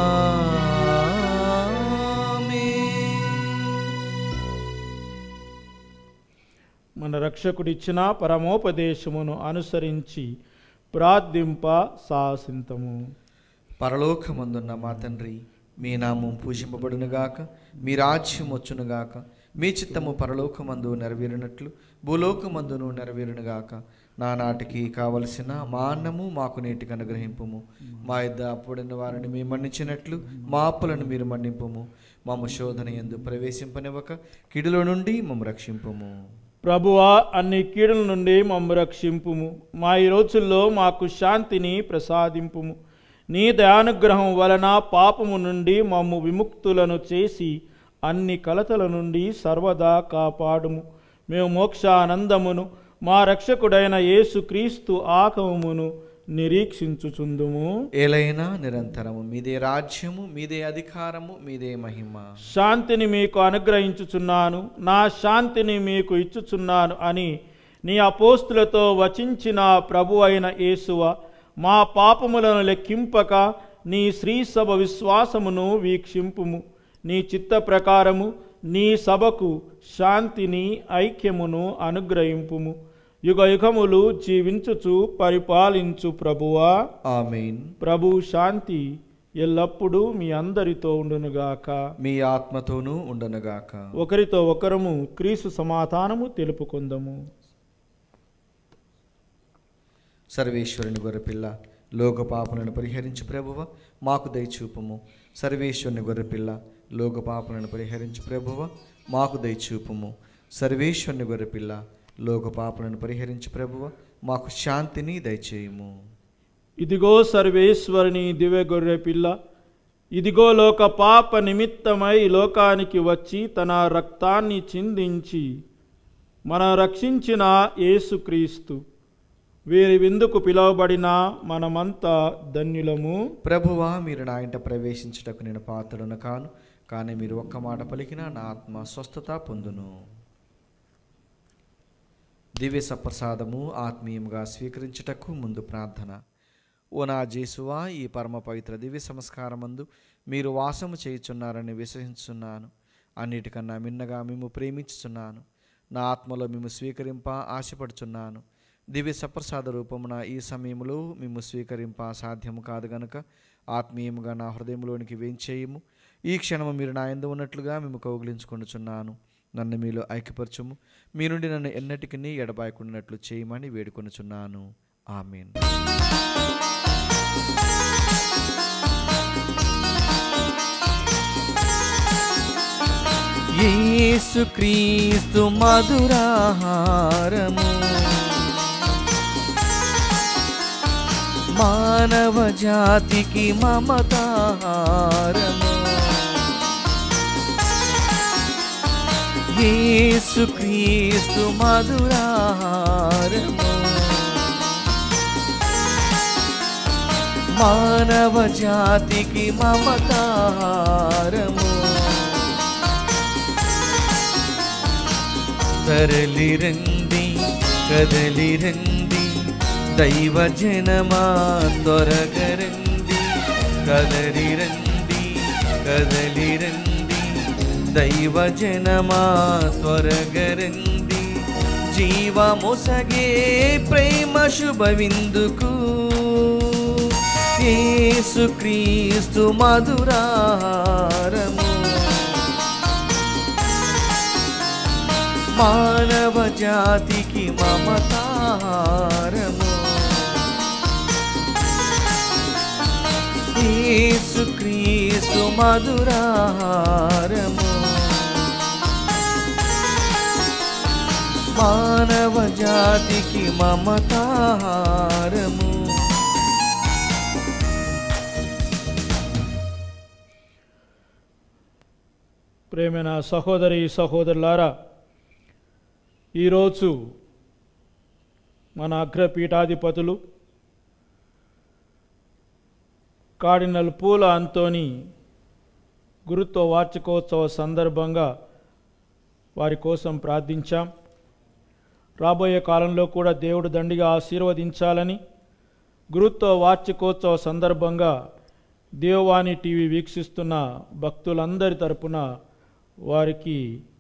ఆమేన్. మన రక్షకుడిచ్చిన పరమోపదేశమును అనుసరించి ప్రార్థింప సాసింతము పరలోకమందున్న మా తండ్రి మీ నామం పూజింపబడునుగాక మీ రాజ్యం వచ్చునుగాక మీ చిత్తము పరలోకమందు నెరవేరినట్లు భూలోకమందును నెరవేరునుగాక నానాటికి కావలసిన మా అన్నము మాకు నేటికి అనుగ్రహింపుము మా ఇద్ద అప్పుడైన వారిని మేము మన్నించినట్లు మా అప్పులను మీరు మన్నింపుము మమ్మ శోధన ఎందు ప్రవేశింపనివ్వక కిడులో నుండి మమ్మ రక్షింపుము ప్రభువా అన్ని కీడుల నుండి మమ్ము రక్షింపుము మా ఈ రోజుల్లో మాకు శాంతిని ప్రసాదింపుము నీ దయానుగ్రహం వలన పాపము నుండి మమ్ము విముక్తులను చేసి అన్ని కలతల నుండి సర్వదా కాపాడుము మేము మోక్షానందమును మా రక్షకుడైన యేసుక్రీస్తు ఆకమును నిరీక్షించుచుందుము ఏలైనా నిరంతరము మీదే రాజ్యము మీదే అధికారము మీదే మహిమ శాంతిని మీకు అనుగ్రహించుచున్నాను నా శాంతిని మీకు ఇచ్చుచున్నాను అని నీ అపోస్తులతో వచించిన ప్రభు అయిన యేసువ మా పాపములను లెక్కింపక నీ శ్రీసభ విశ్వాసమును వీక్షింపుము నీ చిత్త ప్రకారము నీ సభకు శాంతిని ఐక్యమును అనుగ్రహింపుము యుగ యుగములు జీవించుచు పరిపాలించు ప్రభువా ఆమెన్ ప్రభు శాంతి ఎల్లప్పుడూ మీ అందరితో ఉండునుగాక మీ ఆత్మతోనూ ఉండనుగాక ఒకరితో ఒకరము క్రీస్తు సమాధానము తెలుపుకుందము సర్వేశ్వరుని గొర్రెపిల్ల లోక పాపలను పరిహరించి ప్రభువ మాకు దయచూపుము సర్వేశ్వరుని గొర్రెపిల్ల లోక పాపలను పరిహరించి ప్రభువ మాకు దయచూపుము సర్వేశ్వరుని గొర్రెపిల్ల లోక పాపలను పరిహరించి ప్రభువ మాకు శాంతిని దయచేయుము ఇదిగో సర్వేశ్వరుని దివ్య గొర్రె పిల్ల ఇదిగో లోక పాప నిమిత్తమై లోకానికి వచ్చి తన రక్తాన్ని చిందించి మన రక్షించిన యేసుక్రీస్తు వీరి విందుకు పిలువబడిన మనమంతా ధన్యులము ప్రభువా మీరు నా ఇంట ప్రవేశించుటకు నేను పాత్రను కాను కానీ మీరు ఒక్క మాట పలికినా నా ఆత్మ స్వస్థత పొందును దివ్య సప్రసాదము ఆత్మీయంగా స్వీకరించుటకు ముందు ప్రార్థన ఓ నా జేసువా ఈ పరమ పవిత్ర దివ్య సంస్కారమందు మీరు వాసము చేయుచున్నారని విశ్వసించున్నాను అన్నిటికన్నా మిన్నగా మేము ప్రేమించుచున్నాను నా ఆత్మలో మేము స్వీకరింప ఆశపడుచున్నాను దివ్య సప్రసాద రూపమున ఈ సమయంలో మేము స్వీకరింప సాధ్యము కాదు గనుక ఆత్మీయముగా నా హృదయంలోనికి వేంచేయము ఈ క్షణము మీరు నా ఎందు ఉన్నట్లుగా మేము కౌగిలించుకొనుచున్నాను నన్ను మీలో ఐక్యపరచుము మీ నుండి నన్ను ఎన్నటికీ ఎడబాయకుండానట్లు చేయమని వేడుకొనుచున్నాను ఆమెన్ యేసుక్రీస్తు మధురాహారము మానవ జాతికి మమతాహారము యేసుక్రీస్తు మధురాహారము మానవ జాతికి మమతాహారము తరలిరండి కదలిరండి దైవ జనమా త్వరగరండి కదలిరండి కదలిరండి దైవ జనమా త్వరగరండి జీవమొసగే ప్రేమ శుభవిందుకు యేసుక్రీస్తు మధురారము మానవ జాతికి మమతారము యేసుక్రీస్తు మధురారము మానవ జాతికి మమతారము ప్రేమైన సహోదరి సహోదరులారా ఈరోజు మన అగ్రపీఠాధిపతులు కార్డినల్ పూల అంతోని గురుత్వ వార్షికోత్సవ సందర్భంగా వారి కోసం ప్రార్థించాం రాబోయే కాలంలో కూడా దేవుడు దండిగా ఆశీర్వదించాలని గురుత్వ వార్షికోత్సవ సందర్భంగా దేవవాణి టీవీ వీక్షిస్తున్న భక్తులందరి తరపున వారికి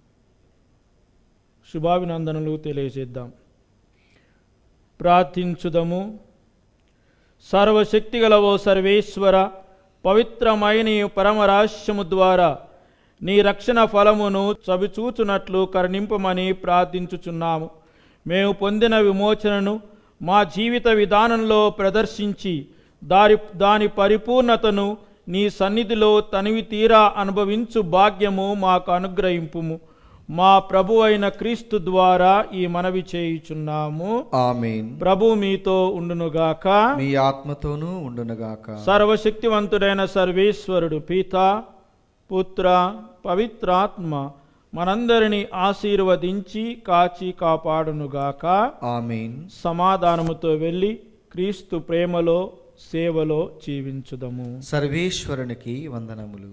శుభాభినందనలు తెలియజేద్దాం ప్రార్థించుదము సర్వశక్తిగల ఓ సర్వేశ్వర పవిత్రమైన ఈ పరమరాశ్యము ద్వారా నీ రక్షణ ఫలమును చవిచూచునట్లు కరుణింపమని ప్రార్థించుచున్నాము మేము పొందిన విమోచనను మా జీవిత విధానంలో ప్రదర్శించి దారి దాని పరిపూర్ణతను నీ సన్నిధిలో తనివి తీరా అనుభవించు భాగ్యము మాకు అనుగ్రహింపుము మా ప్రభు అయిన క్రీస్తు ద్వారా ఈ మనవి చేయుచున్నాము ఆమెన్ ప్రభు మీతో ఉండునుగాక మీ ఆత్మతోనూ ఉండునుగాక సర్వశక్తివంతుడైన సర్వేశ్వరుడు పిత పుత్ర పవిత్రాత్మ మనందరిని ఆశీర్వదించి కాచి కాపాడునుగాక ఆమెన్ సమాధానముతో వెళ్ళి క్రీస్తు ప్రేమలో సేవలో జీవించుదము సర్వేశ్వరునికి వందనములు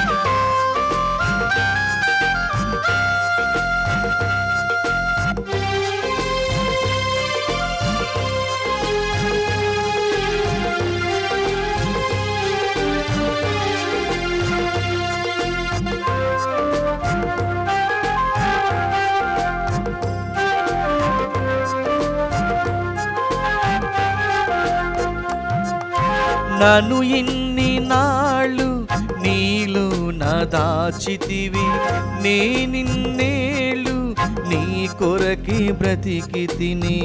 Thank నన్ను ఇన్ని నాళ్ళు నీలో నా దాచితివి నేనిన్నేళ్ళు నీ కొరకి బ్రతికి తిని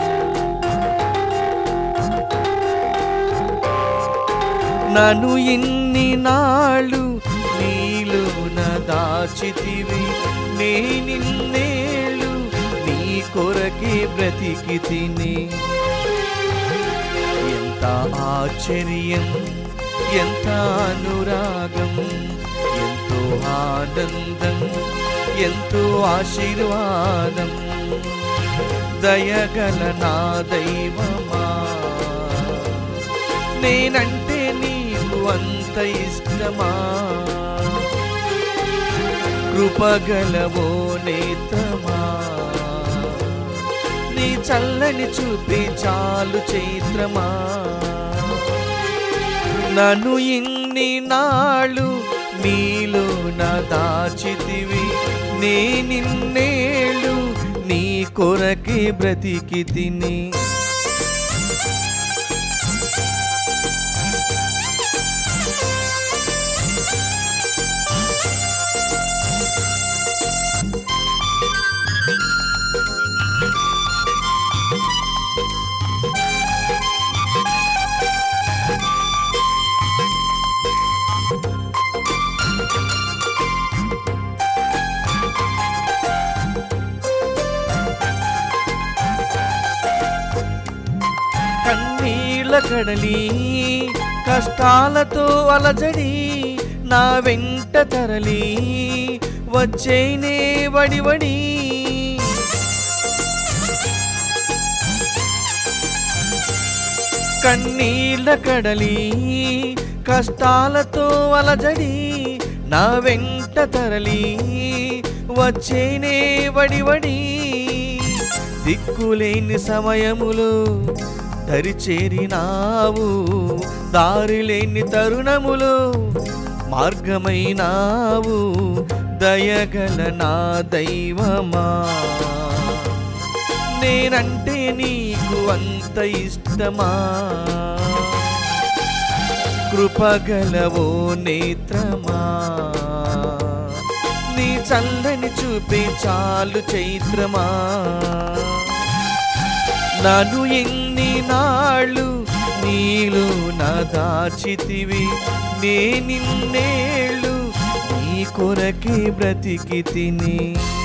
నన్ను ఇన్ని నాళ్ళు నీలో నా దాచితివి నేనిన్నేళ్ళు నీ కొరకి బ్రతికి తిని ఎంత ఆశ్చర్యం ఎంత అనురాగం ఎంతో ఆనందం ఎంతో ఆశీర్వాదం దయగల నా దైవమా నేనంటే నీకు అంత ఇష్టమా కృపగలవో నేత్రమా నీ చల్లని చూపి చాలు చైత్రమా నన్ను ఇన్ని నాళ్ళు నీలో నా దాచితివి నేనిన్నేళ్ళు నీ కొరకి బ్రతికి తిని కన్నీళ్ళ కడలి కష్టాలతో అలజడి నా వెంట తరలి వచ్చేనే వడివడి కన్నీళ్ళ కడలి కష్టాలతో అలజడి నా వెంట తరలి వచ్చేనే వడివడి దిక్కులేని సమయములో దరి చేరినావు దారి లేని తరుణములో మార్గమైనావు దయగల నా దైవమా నేనంటే నీకు అంత ఇష్టమా కృపగలవో నేత్రమా నీ చల్లని చూపే చాలు చైత్రమా నన్ను ఎన్ని నాళ్ళు నీలో నా దాచితివి నేనిన్నేళ్ళు నీ కొరకే బ్రతికి తిని